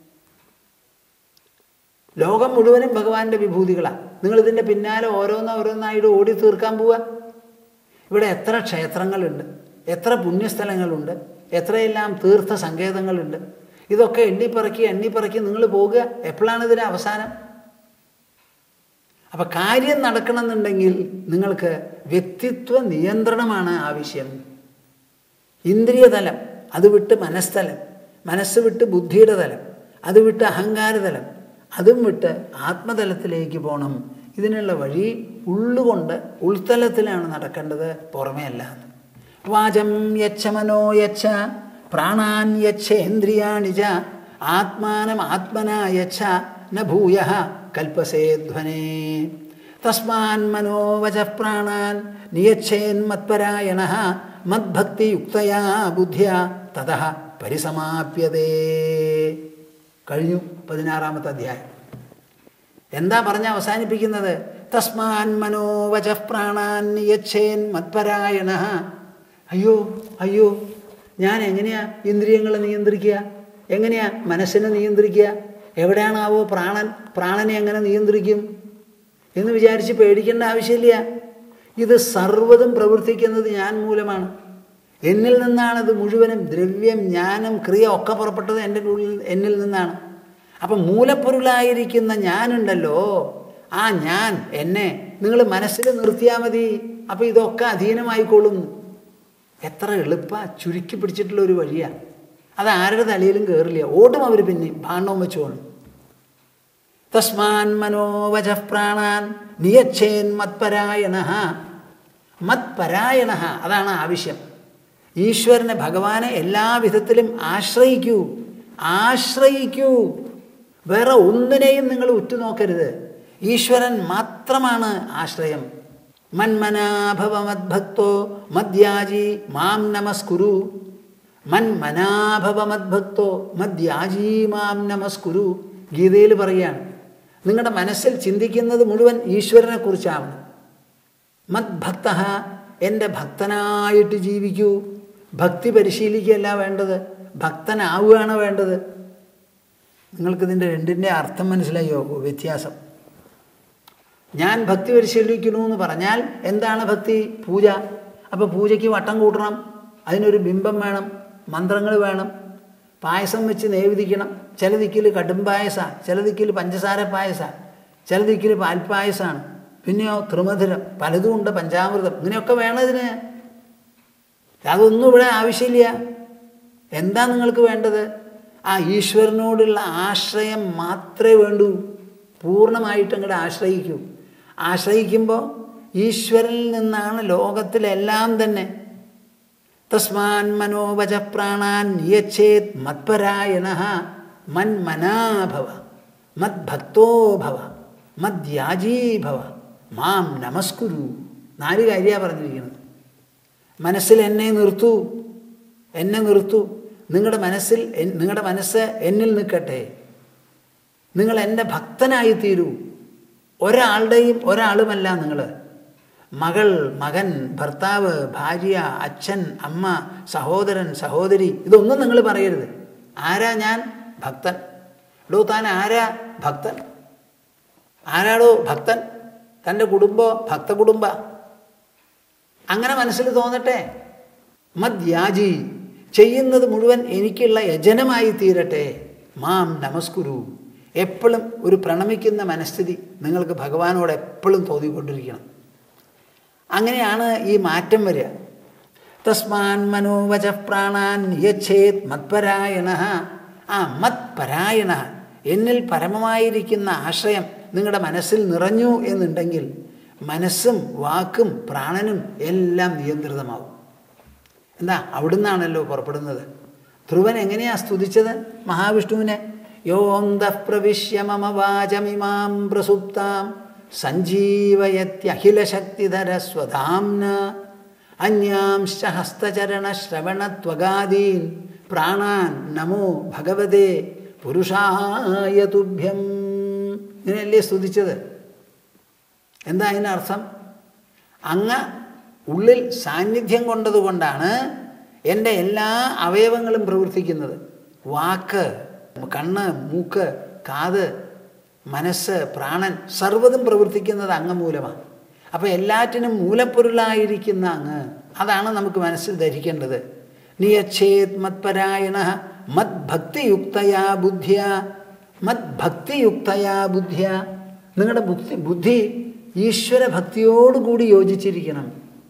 ലോകം മുഴുവനും ഭഗവാന്റെ വിഭൂതികളാണ് നിങ്ങളിതിൻ്റെ പിന്നാലെ ഓരോന്ന് ഓരോന്നായിട്ട് ഓടി തീർക്കാൻ പോവുക ഇവിടെ എത്ര ക്ഷേത്രങ്ങളുണ്ട് എത്ര പുണ്യസ്ഥലങ്ങളുണ്ട് എത്രയെല്ലാം തീർത്ഥ സങ്കേതങ്ങളുണ്ട് ഇതൊക്കെ എണ്ണിപ്പറക്കി എണ്ണിപ്പറക്കി നിങ്ങൾ പോകുക എപ്പോഴാണ് ഇതിന് അവസാനം അപ്പം കാര്യം നടക്കണമെന്നുണ്ടെങ്കിൽ നിങ്ങൾക്ക് വ്യക്തിത്വ നിയന്ത്രണമാണ് ആവശ്യം ഇന്ദ്രിയതലം അത് വിട്ട് മനസ്ഥലം മനസ്സ് വിട്ട് ബുദ്ധിയുടെ തലം അത് വിട്ട് അഹങ്കാരതലം അതും വിട്ട് ആത്മതലത്തിലേക്ക് പോകണം ഇതിനുള്ള വഴി ഉള്ളുകൊണ്ട് ഉൾത്തലത്തിലാണ് നടക്കേണ്ടത് പുറമേ അല്ല വാചം യച്ഛ മനോ യച്ഛ പ്രാണാൻ യച്ഛേന്ദ്രിയാണി ച ആത്മാനം ആത്മനാ യച്ഛ ന ഭൂയ കൽപ്പസേ ധ്വനേ തസ്മാൻ മനോവച പ്രാണാൻ നിയച്ഛേന്മത്പരായണ മദ്ഭക്തിയുക്തയാ ബുദ്ധ്യ തത പരിസമാപ്യതേ കഴിഞ്ഞു പതിനാറാമത്തെ അധ്യായം എന്താ പറഞ്ഞ അവസാനിപ്പിക്കുന്നത് തസ്മാൻ മനോവച പ്രാണാൻ നിയച്ഛേൻ മത്പരായണ അയ്യോ അയ്യോ ഞാൻ എങ്ങനെയാ ഇന്ദ്രിയങ്ങളെ നിയന്ത്രിക്കുക എങ്ങനെയാ മനസ്സിനെ നിയന്ത്രിക്കുക എവിടെയാണാവോ പ്രാണൻ പ്രാണനെ എങ്ങനെ നിയന്ത്രിക്കും എന്ന് വിചാരിച്ച് പേടിക്കേണ്ട ആവശ്യമില്ല ഇത് സർവ്വതും പ്രവർത്തിക്കുന്നത് ഞാൻ മൂലമാണ് എന്നിൽ നിന്നാണത് മുഴുവനും ദ്രവ്യം ജ്ഞാനം ക്രിയ ഒക്കെ പുറപ്പെട്ടത് എൻ്റെ ഉള്ളിൽ എന്നിൽ നിന്നാണ് അപ്പം മൂലപ്പൊരുളായിരിക്കുന്ന ഞാനുണ്ടല്ലോ ആ ഞാൻ എന്നെ നിങ്ങൾ മനസ്സിൽ നിർത്തിയാൽ മതി അപ്പോൾ ഇതൊക്കെ അധീനമായിക്കോളും എത്ര എളുപ്പ ചുരുക്കി പിടിച്ചിട്ടുള്ള ഒരു വഴിയാണ് അത് ആരുടെ തലയിലും കയറില്ല ഓടും അവർ പിന്നെ ഭാണ്ഡവും വെച്ചുകൊണ്ട് തസ്മാൻ മനോവച പ്രാണാൻ നിയച്ഛേൻ മത്പരായണ മത്പരായണ അതാണ് ആവശ്യം ഈശ്വരനെ ഭഗവാനെ എല്ലാ വിധത്തിലും ആശ്രയിക്കൂ ആശ്രയിക്കൂ വേറെ ഒന്നിനെയും നിങ്ങൾ ഉറ്റുനോക്കരുത് ഈശ്വരൻ മാത്രമാണ് ആശ്രയം മന്മനാഭവ മദ്ഭക്തോ മദ്യാജി മാം നമസ്കുരു മന്മനാഭവ മദ്ഭക്തോ മദ്യാജി മാം നമസ്കുരു ഗീതയിൽ പറയാണ് നിങ്ങളുടെ മനസ്സിൽ ചിന്തിക്കുന്നത് മുഴുവൻ ഈശ്വരനെ കുറിച്ചാവണം മദ്ഭക്ത എൻ്റെ ഭക്തനായിട്ട് ജീവിക്കൂ ഭക്തി പരിശീലിക്കുകയല്ല വേണ്ടത് ഭക്തനാവുകയാണ് വേണ്ടത് നിങ്ങൾക്കിതിൻ്റെ രണ്ടിൻ്റെ അർത്ഥം മനസ്സിലായോ വ്യത്യാസം ഞാൻ ഭക്തി പരിശീലിക്കുന്നു എന്ന് പറഞ്ഞാൽ എന്താണ് ഭക്തി പൂജ അപ്പോൾ പൂജയ്ക്ക് വട്ടം കൂട്ടണം അതിനൊരു ബിംബം വേണം മന്ത്രങ്ങൾ വേണം പായസം വെച്ച് നേവിധിക്കണം ചില ദിക്കിൽ കടും പായസ ചില ദിക്കിൽ പഞ്ചസാര പായസ ചില ദിക്കിൽ പാൽപ്പായസമാണ് പിന്നെയോ ത്രിമധുരം പലതും ഉണ്ട് പഞ്ചാമൃതം ഇങ്ങനെയൊക്കെ വേണം ഇതിന് അതൊന്നും ഇവിടെ ആവശ്യമില്ല എന്താ നിങ്ങൾക്ക് വേണ്ടത് ആ ഈശ്വരനോടുള്ള ആശ്രയം മാത്രമേ വേണ്ടൂ പൂർണ്ണമായിട്ട് അങ്ങോട്ട് ആശ്രയിക്കൂ ആശ്രയിക്കുമ്പോൾ ഈശ്വരനിൽ നിന്നാണ് ലോകത്തിലെല്ലാം തന്നെ തസ്മാൻ മനോവച പ്രാണാൻ നിയച്ചേത് മത്പരായണ മന്മനാഭവ മദ്ഭക്തോ ഭവ മദ്യാജീഭവ മാം നമസ്കുരു നാല് കാര്യമാണ് പറഞ്ഞിരിക്കുന്നത് മനസ്സിൽ എന്നെ നിർത്തൂ എന്നെ നിർത്തൂ നിങ്ങളുടെ മനസ്സിൽ നിങ്ങളുടെ മനസ്സ് എന്നിൽ നിൽക്കട്ടെ നിങ്ങൾ എൻ്റെ ഭക്തനായി തീരൂ ഒരാളുടെയും ഒരാളുമല്ല നിങ്ങൾ മകൾ മകൻ ഭർത്താവ് ഭാര്യ അച്ഛൻ അമ്മ സഹോദരൻ സഹോദരി ഇതൊന്നും നിങ്ങൾ പറയരുത് ആരാ ഞാൻ ഭക്തൻ എടോ താൻ ആരാ ഭക്തൻ ആരാടോ ഭക്തൻ തൻ്റെ കുടുംബോ ഭക്ത കുടുംബ അങ്ങനെ മനസ്സിൽ തോന്നട്ടെ മദ്യാജി ചെയ്യുന്നത് മുഴുവൻ എനിക്കുള്ള യജനമായി തീരട്ടെ മാം നമസ്കുരു എപ്പോഴും ഒരു പ്രണമിക്കുന്ന മനസ്ഥിതി നിങ്ങൾക്ക് ഭഗവാനോട് എപ്പോഴും തോന്നിക്കൊണ്ടിരിക്കണം അങ്ങനെയാണ് ഈ മാറ്റം വരിക തസ്മാൻ മനോവച പ്രാണാൻ യച്ഛേത് മത്പരായണ ആ മത്പരായണ എന്നിൽ പരമമായിരിക്കുന്ന ആശ്രയം നിങ്ങളുടെ മനസ്സിൽ നിറഞ്ഞു എന്നുണ്ടെങ്കിൽ മനസ്സും വാക്കും പ്രാണനും എല്ലാം നിയന്ത്രിതമാവും എന്താ അവിടുന്നാണല്ലോ പുറപ്പെടുന്നത് ധ്രുവൻ എങ്ങനെയാ സ്തുതിച്ചത് മഹാവിഷ്ണുവിനെ യോന്ത പ്രവിശ്യ മമ വാചമിമാം പ്രസുപ്താം സഞ്ജീവയത്യഖിലശക്തിധര സ്വധാംന അന്യാംശ്ച ഹസ്തചരണശ്രവണത്വഗാദീൻ പ്രാണാൻ നമോ ഭഗവതേ പുരുഷായ തുഭ്യം ഇങ്ങനെയല്ലേ സ്തുതിച്ചത് എന്താ അതിനർത്ഥം അങ്ങ് ഉള്ളിൽ സാന്നിധ്യം കൊണ്ടതുകൊണ്ടാണ് എൻ്റെ എല്ലാ അവയവങ്ങളും പ്രവർത്തിക്കുന്നത് വാക്ക് കണ്ണ് മൂക്ക് കാത് മനസ്സ് പ്രാണൻ സർവ്വതും പ്രവർത്തിക്കുന്നത് അങ്ങ് മൂലമാണ് അപ്പോൾ എല്ലാറ്റിനും മൂലപ്പൊരുളായിരിക്കുന്ന അങ്ങ് അതാണ് നമുക്ക് മനസ്സിൽ ധരിക്കേണ്ടത് നിയച്ഛേത് മത്പരായണ മദ്ഭക്തിയുക്തയാ ബുദ്ധിയ മദ്ഭക്തിയുക്തയാ ബുദ്ധിയ നിങ്ങളുടെ ബുദ്ധി ബുദ്ധി ഈശ്വരഭക്തിയോടുകൂടി യോജിച്ചിരിക്കണം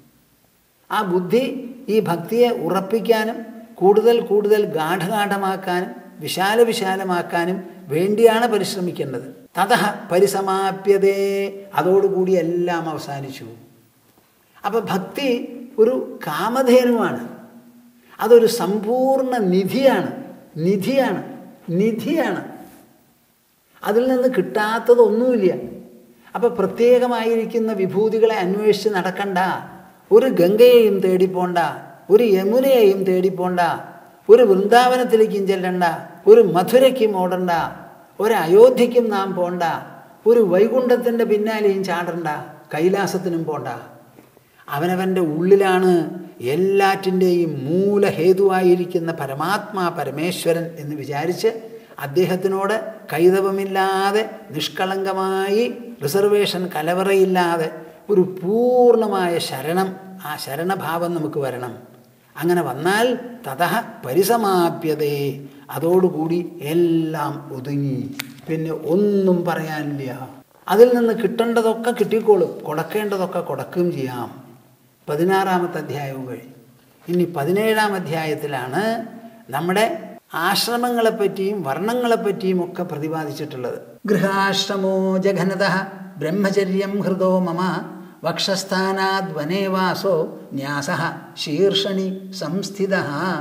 ആ ബുദ്ധി ഈ ഭക്തിയെ ഉറപ്പിക്കാനും കൂടുതൽ കൂടുതൽ ഗാഠഗാഠമാക്കാനും വിശാല വിശാലമാക്കാനും വേണ്ടിയാണ് പരിശ്രമിക്കേണ്ടത് തഥ പരിസമാപ്യതേ അതോടുകൂടി എല്ലാം അവസാനിച്ചു അപ്പം ഭക്തി ഒരു കാമധേനുവാണ് അതൊരു സമ്പൂർണ്ണ നിധിയാണ് നിധിയാണ് നിധിയാണ് അതിൽ നിന്ന് കിട്ടാത്തതൊന്നുമില്ല അപ്പം പ്രത്യേകമായിരിക്കുന്ന വിഭൂതികളെ അന്വേഷിച്ച് നടക്കണ്ട ഒരു ഗംഗയെയും തേടിപ്പോണ്ട ഒരു യമുനയെയും തേടിപ്പോണ്ട ഒരു വൃന്ദാവനത്തിലേക്കും ചെല്ലണ്ട ഒരു മധുരയ്ക്കും ഓടണ്ട ഒരു അയോധ്യയ്ക്കും നാം പോണ്ട ഒരു വൈകുണ്ഠത്തിൻ്റെ പിന്നാലെയും ചാടണ്ട കൈലാസത്തിനും പോണ്ട അവനവൻ്റെ ഉള്ളിലാണ് എല്ലാറ്റിൻ്റെയും മൂലഹേതുവായിരിക്കുന്ന പരമാത്മാ പരമേശ്വരൻ എന്ന് വിചാരിച്ച് അദ്ദേഹത്തിനോട് കൈതവമില്ലാതെ നിഷ്കളങ്കമായി റിസർവേഷൻ കലവറയില്ലാതെ ഒരു പൂർണ്ണമായ ശരണം ആ ശരണഭാവം നമുക്ക് വരണം അങ്ങനെ വന്നാൽ തഥ പരിസമാപ്യതേ അതോടുകൂടി എല്ലാം ഒതുങ്ങി പിന്നെ ഒന്നും പറയാനില്ല അതിൽ നിന്ന് കിട്ടേണ്ടതൊക്കെ കിട്ടിക്കോളും കൊടുക്കേണ്ടതൊക്കെ കൊടുക്കുകയും ചെയ്യാം പതിനാറാമത്തെ അധ്യായവും കഴിഞ്ഞു ഇനി പതിനേഴാം അധ്യായത്തിലാണ് നമ്മുടെ ആശ്രമങ്ങളെപ്പറ്റിയും വർണ്ണങ്ങളെപ്പറ്റിയും ഒക്കെ പ്രതിപാദിച്ചിട്ടുള്ളത് ഗൃഹാശ്രമോ ജഘനത ബ്രഹ്മചര്യം ഹൃദോ മമ വക്ഷസ്ഥാനാത് വനേവാസോ ന്യാസ ശീർഷണി സംസ്ഥിത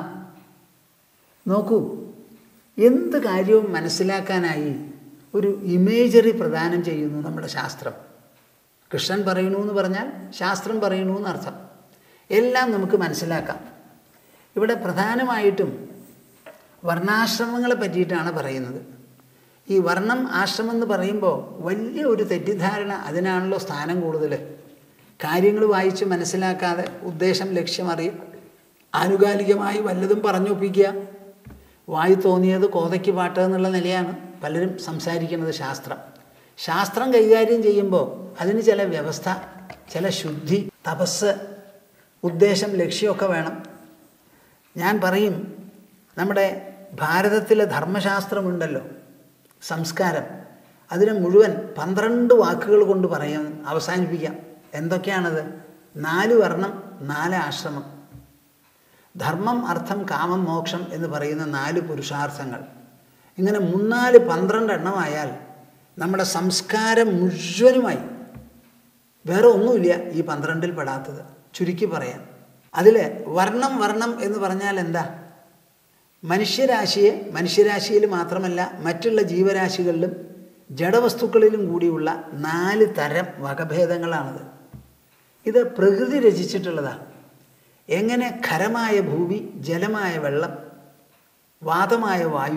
നോക്കൂ എന്ത് കാര്യവും മനസ്സിലാക്കാനായി ഒരു ഇമേജറി പ്രദാനം ചെയ്യുന്നു നമ്മുടെ ശാസ്ത്രം കൃഷ്ണൻ പറയണു എന്ന് പറഞ്ഞാൽ ശാസ്ത്രം പറയണു എന്നർത്ഥം എല്ലാം നമുക്ക് മനസ്സിലാക്കാം ഇവിടെ പ്രധാനമായിട്ടും വർണ്ണാശ്രമങ്ങളെ പറ്റിയിട്ടാണ് പറയുന്നത് ഈ വർണ്ണം ആശ്രമം എന്ന് പറയുമ്പോൾ വലിയ ഒരു തെറ്റിദ്ധാരണ അതിനാണല്ലോ സ്ഥാനം കൂടുതൽ കാര്യങ്ങൾ വായിച്ച് മനസ്സിലാക്കാതെ ഉദ്ദേശം ലക്ഷ്യം അറിയും ആനുകാലികമായി വല്ലതും പറഞ്ഞൊപ്പിക്കുക വായി തോന്നിയത് കോതയ്ക്ക് പാട്ട് എന്നുള്ള നിലയാണ് പലരും സംസാരിക്കുന്നത് ശാസ്ത്രം ശാസ്ത്രം കൈകാര്യം ചെയ്യുമ്പോൾ അതിന് ചില വ്യവസ്ഥ ചില ശുദ്ധി തപസ് ഉദ്ദേശം ലക്ഷ്യമൊക്കെ വേണം ഞാൻ പറയും നമ്മുടെ ഭാരതത്തിലെ ധർമ്മശാസ്ത്രമുണ്ടല്ലോ സംസ്കാരം അതിനെ മുഴുവൻ പന്ത്രണ്ട് വാക്കുകൾ കൊണ്ട് പറയാൻ അവസാനിപ്പിക്കാം എന്തൊക്കെയാണത് നാല് വർണ്ണം നാല് ആശ്രമം ധർമ്മം അർത്ഥം കാമം മോക്ഷം എന്ന് പറയുന്ന നാല് പുരുഷാർത്ഥങ്ങൾ ഇങ്ങനെ മൂന്നാല് പന്ത്രണ്ട് എണ്ണമായാൽ നമ്മുടെ സംസ്കാരം മുഴുവനുമായി വേറെ ഒന്നുമില്ല ഈ പന്ത്രണ്ടിൽ പെടാത്തത് ചുരുക്കി പറയാം അതിൽ വർണ്ണം വർണ്ണം എന്ന് പറഞ്ഞാൽ എന്താ മനുഷ്യരാശിയെ മനുഷ്യരാശിയിൽ മാത്രമല്ല മറ്റുള്ള ജീവരാശികളിലും ജഡവസ്തുക്കളിലും കൂടിയുള്ള നാല് തരം വകഭേദങ്ങളാണത് ഇത് പ്രകൃതി രചിച്ചിട്ടുള്ളതാണ് എങ്ങനെ ഖരമായ ഭൂമി ജലമായ വെള്ളം വാതമായ വായു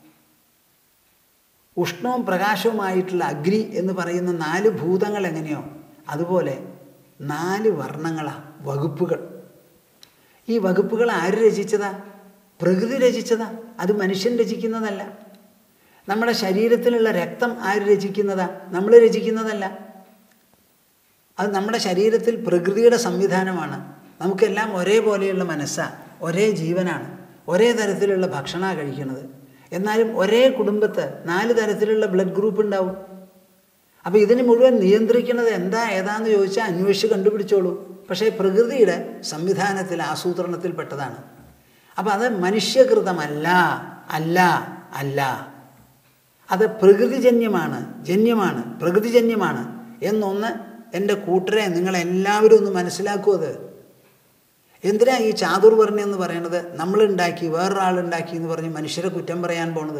ഉഷ്ണവും പ്രകാശവുമായിട്ടുള്ള അഗ്നി എന്ന് പറയുന്ന നാല് ഭൂതങ്ങൾ എങ്ങനെയോ അതുപോലെ നാല് വർണ്ണങ്ങളാണ് വകുപ്പുകൾ ഈ വകുപ്പുകൾ ആര് രചിച്ചതാ പ്രകൃതി രചിച്ചതാ അത് മനുഷ്യൻ രചിക്കുന്നതല്ല നമ്മുടെ ശരീരത്തിലുള്ള രക്തം ആര് രചിക്കുന്നതാ നമ്മൾ രചിക്കുന്നതല്ല അത് നമ്മുടെ ശരീരത്തിൽ പ്രകൃതിയുടെ സംവിധാനമാണ് നമുക്കെല്ലാം ഒരേപോലെയുള്ള മനസ്സാണ് ഒരേ ജീവനാണ് ഒരേ തരത്തിലുള്ള ഭക്ഷണമാണ് കഴിക്കുന്നത് എന്നാലും ഒരേ കുടുംബത്ത് നാല് തരത്തിലുള്ള ബ്ലഡ് ഗ്രൂപ്പ് ഉണ്ടാവും അപ്പോൾ ഇതിന് മുഴുവൻ നിയന്ത്രിക്കുന്നത് എന്താ ഏതാന്ന് ചോദിച്ചാൽ അന്വേഷിച്ച് കണ്ടുപിടിച്ചോളൂ പക്ഷേ പ്രകൃതിയുടെ സംവിധാനത്തിൽ ആസൂത്രണത്തിൽപ്പെട്ടതാണ് അപ്പോൾ അത് മനുഷ്യകൃതമല്ല അല്ല അല്ല അത് പ്രകൃതിജന്യമാണ് ജന്യമാണ് പ്രകൃതിജന്യമാണ് എന്നൊന്ന് എൻ്റെ കൂട്ടരെ നിങ്ങളെല്ലാവരും ഒന്ന് മനസ്സിലാക്കൂ അത് എന്തിനാ ഈ ചാതുർവർണ്ണ എന്ന് പറയുന്നത് നമ്മളുണ്ടാക്കി വേറൊരാളുണ്ടാക്കി എന്ന് പറഞ്ഞ് മനുഷ്യരെ കുറ്റം പറയാൻ പോണത്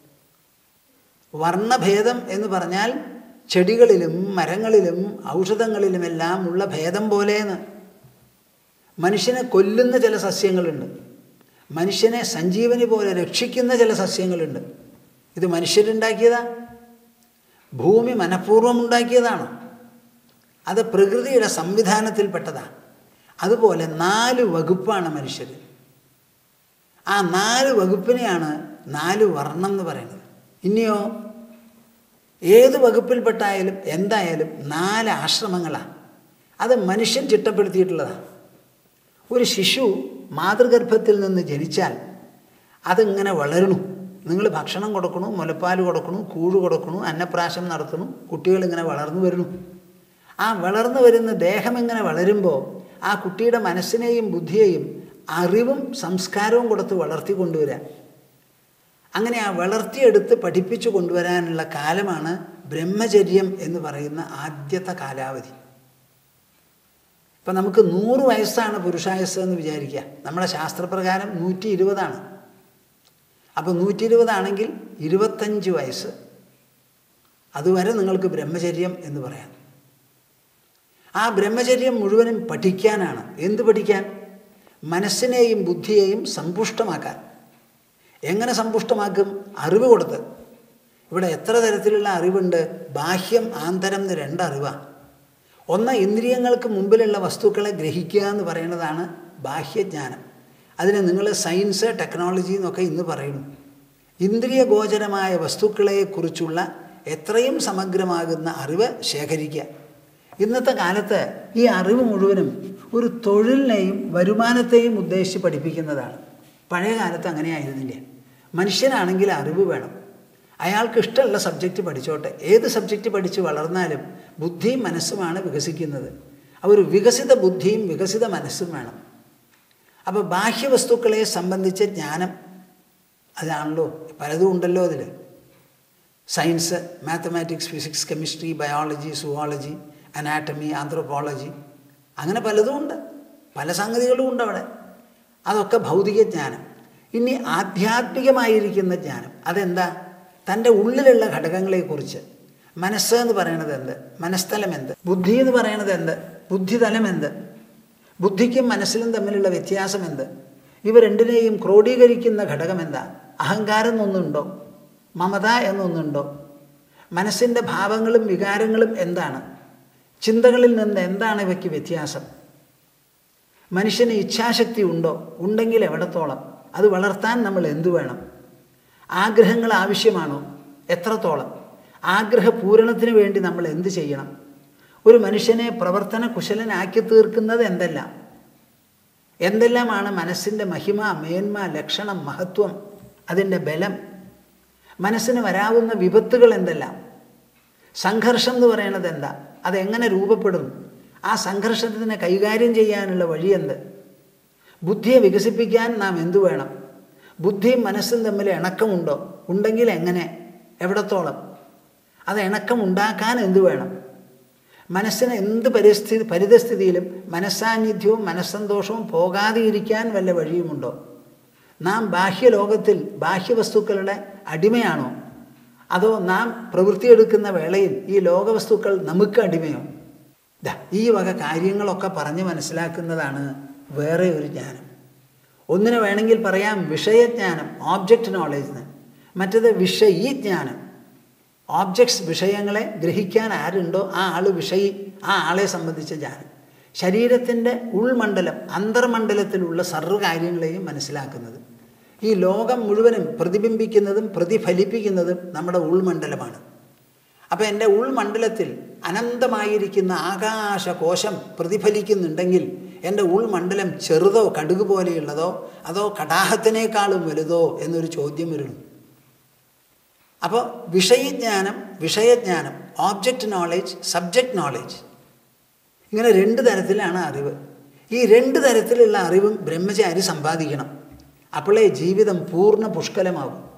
വർണ്ണഭേദം എന്ന് പറഞ്ഞാൽ ചെടികളിലും മരങ്ങളിലും ഔഷധങ്ങളിലുമെല്ലാം ഉള്ള ഭേദം പോലെയെന്ന് മനുഷ്യനെ കൊല്ലുന്ന ചില സസ്യങ്ങളുണ്ട് മനുഷ്യനെ സഞ്ജീവനി പോലെ രക്ഷിക്കുന്ന ചില സസ്യങ്ങളുണ്ട് ഇത് മനുഷ്യരുണ്ടാക്കിയതാ ഭൂമി മനഃപൂർവ്വം ഉണ്ടാക്കിയതാണോ അത് പ്രകൃതിയുടെ സംവിധാനത്തിൽപ്പെട്ടതാണ് അതുപോലെ നാല് വകുപ്പാണ് മനുഷ്യർ ആ നാല് വകുപ്പിനെയാണ് നാല് വർണ്ണം എന്ന് പറയുന്നത് ഇനിയോ ഏത് വകുപ്പിൽപ്പെട്ടായാലും എന്തായാലും നാല് ആശ്രമങ്ങളാണ് അത് മനുഷ്യൻ ചിട്ടപ്പെടുത്തിയിട്ടുള്ളതാണ് ഒരു ശിശു മാതൃഗർഭത്തിൽ നിന്ന് ജനിച്ചാൽ അതിങ്ങനെ വളരണു നിങ്ങൾ ഭക്ഷണം കൊടുക്കണു മുലപ്പാൽ കൊടുക്കണു കൂഴ് കൊടുക്കണു അന്നപ്രാശം നടത്തണു കുട്ടികളിങ്ങനെ വളർന്നു വരുന്നു ആ വളർന്നു വരുന്ന ദേഹം ഇങ്ങനെ വളരുമ്പോൾ ആ കുട്ടിയുടെ മനസ്സിനെയും ബുദ്ധിയെയും അറിവും സംസ്കാരവും കൊടുത്ത് വളർത്തി കൊണ്ടുവരാൻ അങ്ങനെ ആ വളർത്തിയെടുത്ത് പഠിപ്പിച്ചു കൊണ്ടുവരാനുള്ള കാലമാണ് ബ്രഹ്മചര്യം എന്ന് പറയുന്ന ആദ്യത്തെ കാലാവധി ഇപ്പം നമുക്ക് നൂറ് വയസ്സാണ് പുരുഷായുസ് എന്ന് വിചാരിക്കുക നമ്മുടെ ശാസ്ത്രപ്രകാരം നൂറ്റി ഇരുപതാണ് അപ്പോൾ നൂറ്റി ഇരുപതാണെങ്കിൽ ഇരുപത്തഞ്ച് വയസ്സ് അതുവരെ നിങ്ങൾക്ക് ബ്രഹ്മചര്യം എന്ന് പറയാം ആ ബ്രഹ്മചര്യം മുഴുവനും പഠിക്കാനാണ് എന്ത് പഠിക്കാൻ മനസ്സിനെയും ബുദ്ധിയെയും സമ്പുഷ്ടമാക്കാൻ എങ്ങനെ സമ്പുഷ്ടമാക്കും അറിവ് കൊടുത്ത് ഇവിടെ എത്ര തരത്തിലുള്ള അറിവുണ്ട് ബാഹ്യം ആന്തരം എന്ന് രണ്ട് അറിവാണ് ഒന്ന് ഇന്ദ്രിയങ്ങൾക്ക് മുമ്പിലുള്ള വസ്തുക്കളെ ഗ്രഹിക്കുക എന്ന് പറയുന്നതാണ് ബാഹ്യജ്ഞാനം അതിന് നിങ്ങൾ സയൻസ് ടെക്നോളജി എന്നൊക്കെ ഇന്ന് പറയുന്നു ഇന്ദ്രിയ ഗോചരമായ വസ്തുക്കളെക്കുറിച്ചുള്ള എത്രയും സമഗ്രമാകുന്ന അറിവ് ശേഖരിക്കുക ഇന്നത്തെ കാലത്ത് ഈ അറിവ് മുഴുവനും ഒരു തൊഴിലിനെയും വരുമാനത്തെയും ഉദ്ദേശിച്ച് പഠിപ്പിക്കുന്നതാണ് പഴയ കാലത്ത് അങ്ങനെയായിരുന്നില്ല മനുഷ്യനാണെങ്കിൽ അറിവ് വേണം അയാൾക്ക് ഇഷ്ടമുള്ള സബ്ജക്റ്റ് പഠിച്ചോട്ടെ ഏത് സബ്ജക്റ്റ് പഠിച്ച് വളർന്നാലും ബുദ്ധിയും മനസ്സുമാണ് വികസിക്കുന്നത് ആ ഒരു വികസിത ബുദ്ധിയും വികസിത മനസ്സും വേണം അപ്പോൾ ബാഹ്യവസ്തുക്കളെ സംബന്ധിച്ച ജ്ഞാനം അതാണല്ലോ പലതും ഉണ്ടല്ലോ അതിൽ science mathematics physics chemistry biology zoology anatomy anthropology അങ്ങനെ പലതും ഉണ്ട് പല സംഗതികളും ഉണ്ട് അവിടെ അതൊക്കെ ഭൗതിക ജ്ഞാനം ഇനി ആധ്യാത്മികമായിരിക്കുന്ന ജ്ഞാനം അതെന്താ തൻ്റെ ഉള്ളിലുള്ള ഘടകങ്ങളെക്കുറിച്ച് മനസ്സ് എന്ന് പറയണത് എന്ത് മനസ്ഥലം എന്ത് ബുദ്ധി എന്ന് പറയണത് എന്ത് ബുദ്ധിതലം എന്ത് ബുദ്ധിക്കും മനസ്സിലും തമ്മിലുള്ള വ്യത്യാസം എന്ത് ഇവ രണ്ടിനെയും ക്രോഡീകരിക്കുന്ന ഘടകം എന്താ അഹങ്കാരം എന്നൊന്നുണ്ടോ മമത എന്നൊന്നുണ്ടോ മനസ്സിൻ്റെ ഭാവങ്ങളും വികാരങ്ങളും എന്താണ് ചിന്തകളിൽ നിന്ന് എന്താണ് ഇവയ്ക്ക് വ്യത്യാസം മനുഷ്യന് ഇച്ഛാശക്തി ഉണ്ടോ ഉണ്ടെങ്കിൽ എവിടത്തോളം അത് വളർത്താൻ നമ്മൾ എന്തു വേണം ആഗ്രഹങ്ങൾ ആവശ്യമാണോ എത്രത്തോളം ആഗ്രഹ പൂരണത്തിന് വേണ്ടി നമ്മൾ എന്ത് ചെയ്യണം ഒരു മനുഷ്യനെ പ്രവർത്തന കുശലനാക്കി തീർക്കുന്നത് എന്തെല്ലാം എന്തെല്ലാമാണ് മനസ്സിൻ്റെ മഹിമ മേന്മ ലക്ഷണം മഹത്വം അതിൻ്റെ ബലം മനസ്സിന് വരാവുന്ന വിപത്തുകൾ എന്തെല്ലാം സംഘർഷം എന്ന് പറയുന്നത് എന്താ അതെങ്ങനെ രൂപപ്പെടുന്നു ആ സംഘർഷത്തിനെ കൈകാര്യം ചെയ്യാനുള്ള വഴിയെന്ത് ബുദ്ധിയെ വികസിപ്പിക്കാൻ നാം എന്തു വേണം ബുദ്ധിയും മനസ്സും തമ്മിൽ ഇണക്കമുണ്ടോ ഉണ്ടെങ്കിൽ എങ്ങനെ എവിടത്തോളം അത് ഇണക്കം ഉണ്ടാക്കാൻ എന്തു വേണം മനസ്സിന് എന്ത് പരിസ്ഥിതി പരിതസ്ഥിതിയിലും മനസ്സാന്നിധ്യവും മനസ്സന്തോഷവും പോകാതെ ഇരിക്കാൻ വല്ല വഴിയുമുണ്ടോ നാം ബാഹ്യലോകത്തിൽ ബാഹ്യവസ്തുക്കളുടെ അടിമയാണോ അതോ നാം പ്രവൃത്തിയെടുക്കുന്ന വേളയിൽ ഈ ലോകവസ്തുക്കൾ നമുക്ക് അടിമയോ ദാ ഈ വക കാര്യങ്ങളൊക്കെ പറഞ്ഞ് മനസ്സിലാക്കുന്നതാണ് വേറെ ഒരു ജ്ഞാനം ഒന്നിനെ വേണമെങ്കിൽ പറയാം വിഷയജ്ഞാനം ഓബ്ജക്റ്റ് നോളേജ് എന്ന് മറ്റത് വിഷയീ ജ്ഞാനം ഓബ്ജക്ട്സ് വിഷയങ്ങളെ ഗ്രഹിക്കാൻ ആരുണ്ടോ ആ ആൾ വിഷയി ആ ആളെ സംബന്ധിച്ച ജ്ഞാനം ശരീരത്തിൻ്റെ ഉൾമണ്ഡലം അന്തർമണ്ഡലത്തിലുള്ള സർവ്വ കാര്യങ്ങളെയും മനസ്സിലാക്കുന്നത് ഈ ലോകം മുഴുവനും പ്രതിബിംബിക്കുന്നതും പ്രതിഫലിപ്പിക്കുന്നതും നമ്മുടെ ഉൾമണ്ഡലമാണ് അപ്പോൾ എൻ്റെ ഉൾമണ്ഡലത്തിൽ അനന്തമായിരിക്കുന്ന ആകാശകോശം പ്രതിഫലിക്കുന്നുണ്ടെങ്കിൽ എൻ്റെ ഉൾമണ്ഡലം ചെറുതോ കടുക് പോലെയുള്ളതോ അതോ കടാഹത്തിനേക്കാളും വലുതോ എന്നൊരു ചോദ്യം വരുന്നു അപ്പോൾ വിഷയജ്ഞാനം വിഷയജ്ഞാനം ഓബ്ജക്റ്റ് നോളേജ് സബ്ജക്റ്റ് നോളേജ് ഇങ്ങനെ രണ്ട് തരത്തിലാണ് അറിവ് ഈ രണ്ട് തരത്തിലുള്ള അറിവും ബ്രഹ്മചാരി സമ്പാദിക്കണം അപ്പോഴേ ജീവിതം പൂർണ്ണ പുഷ്കലമാകും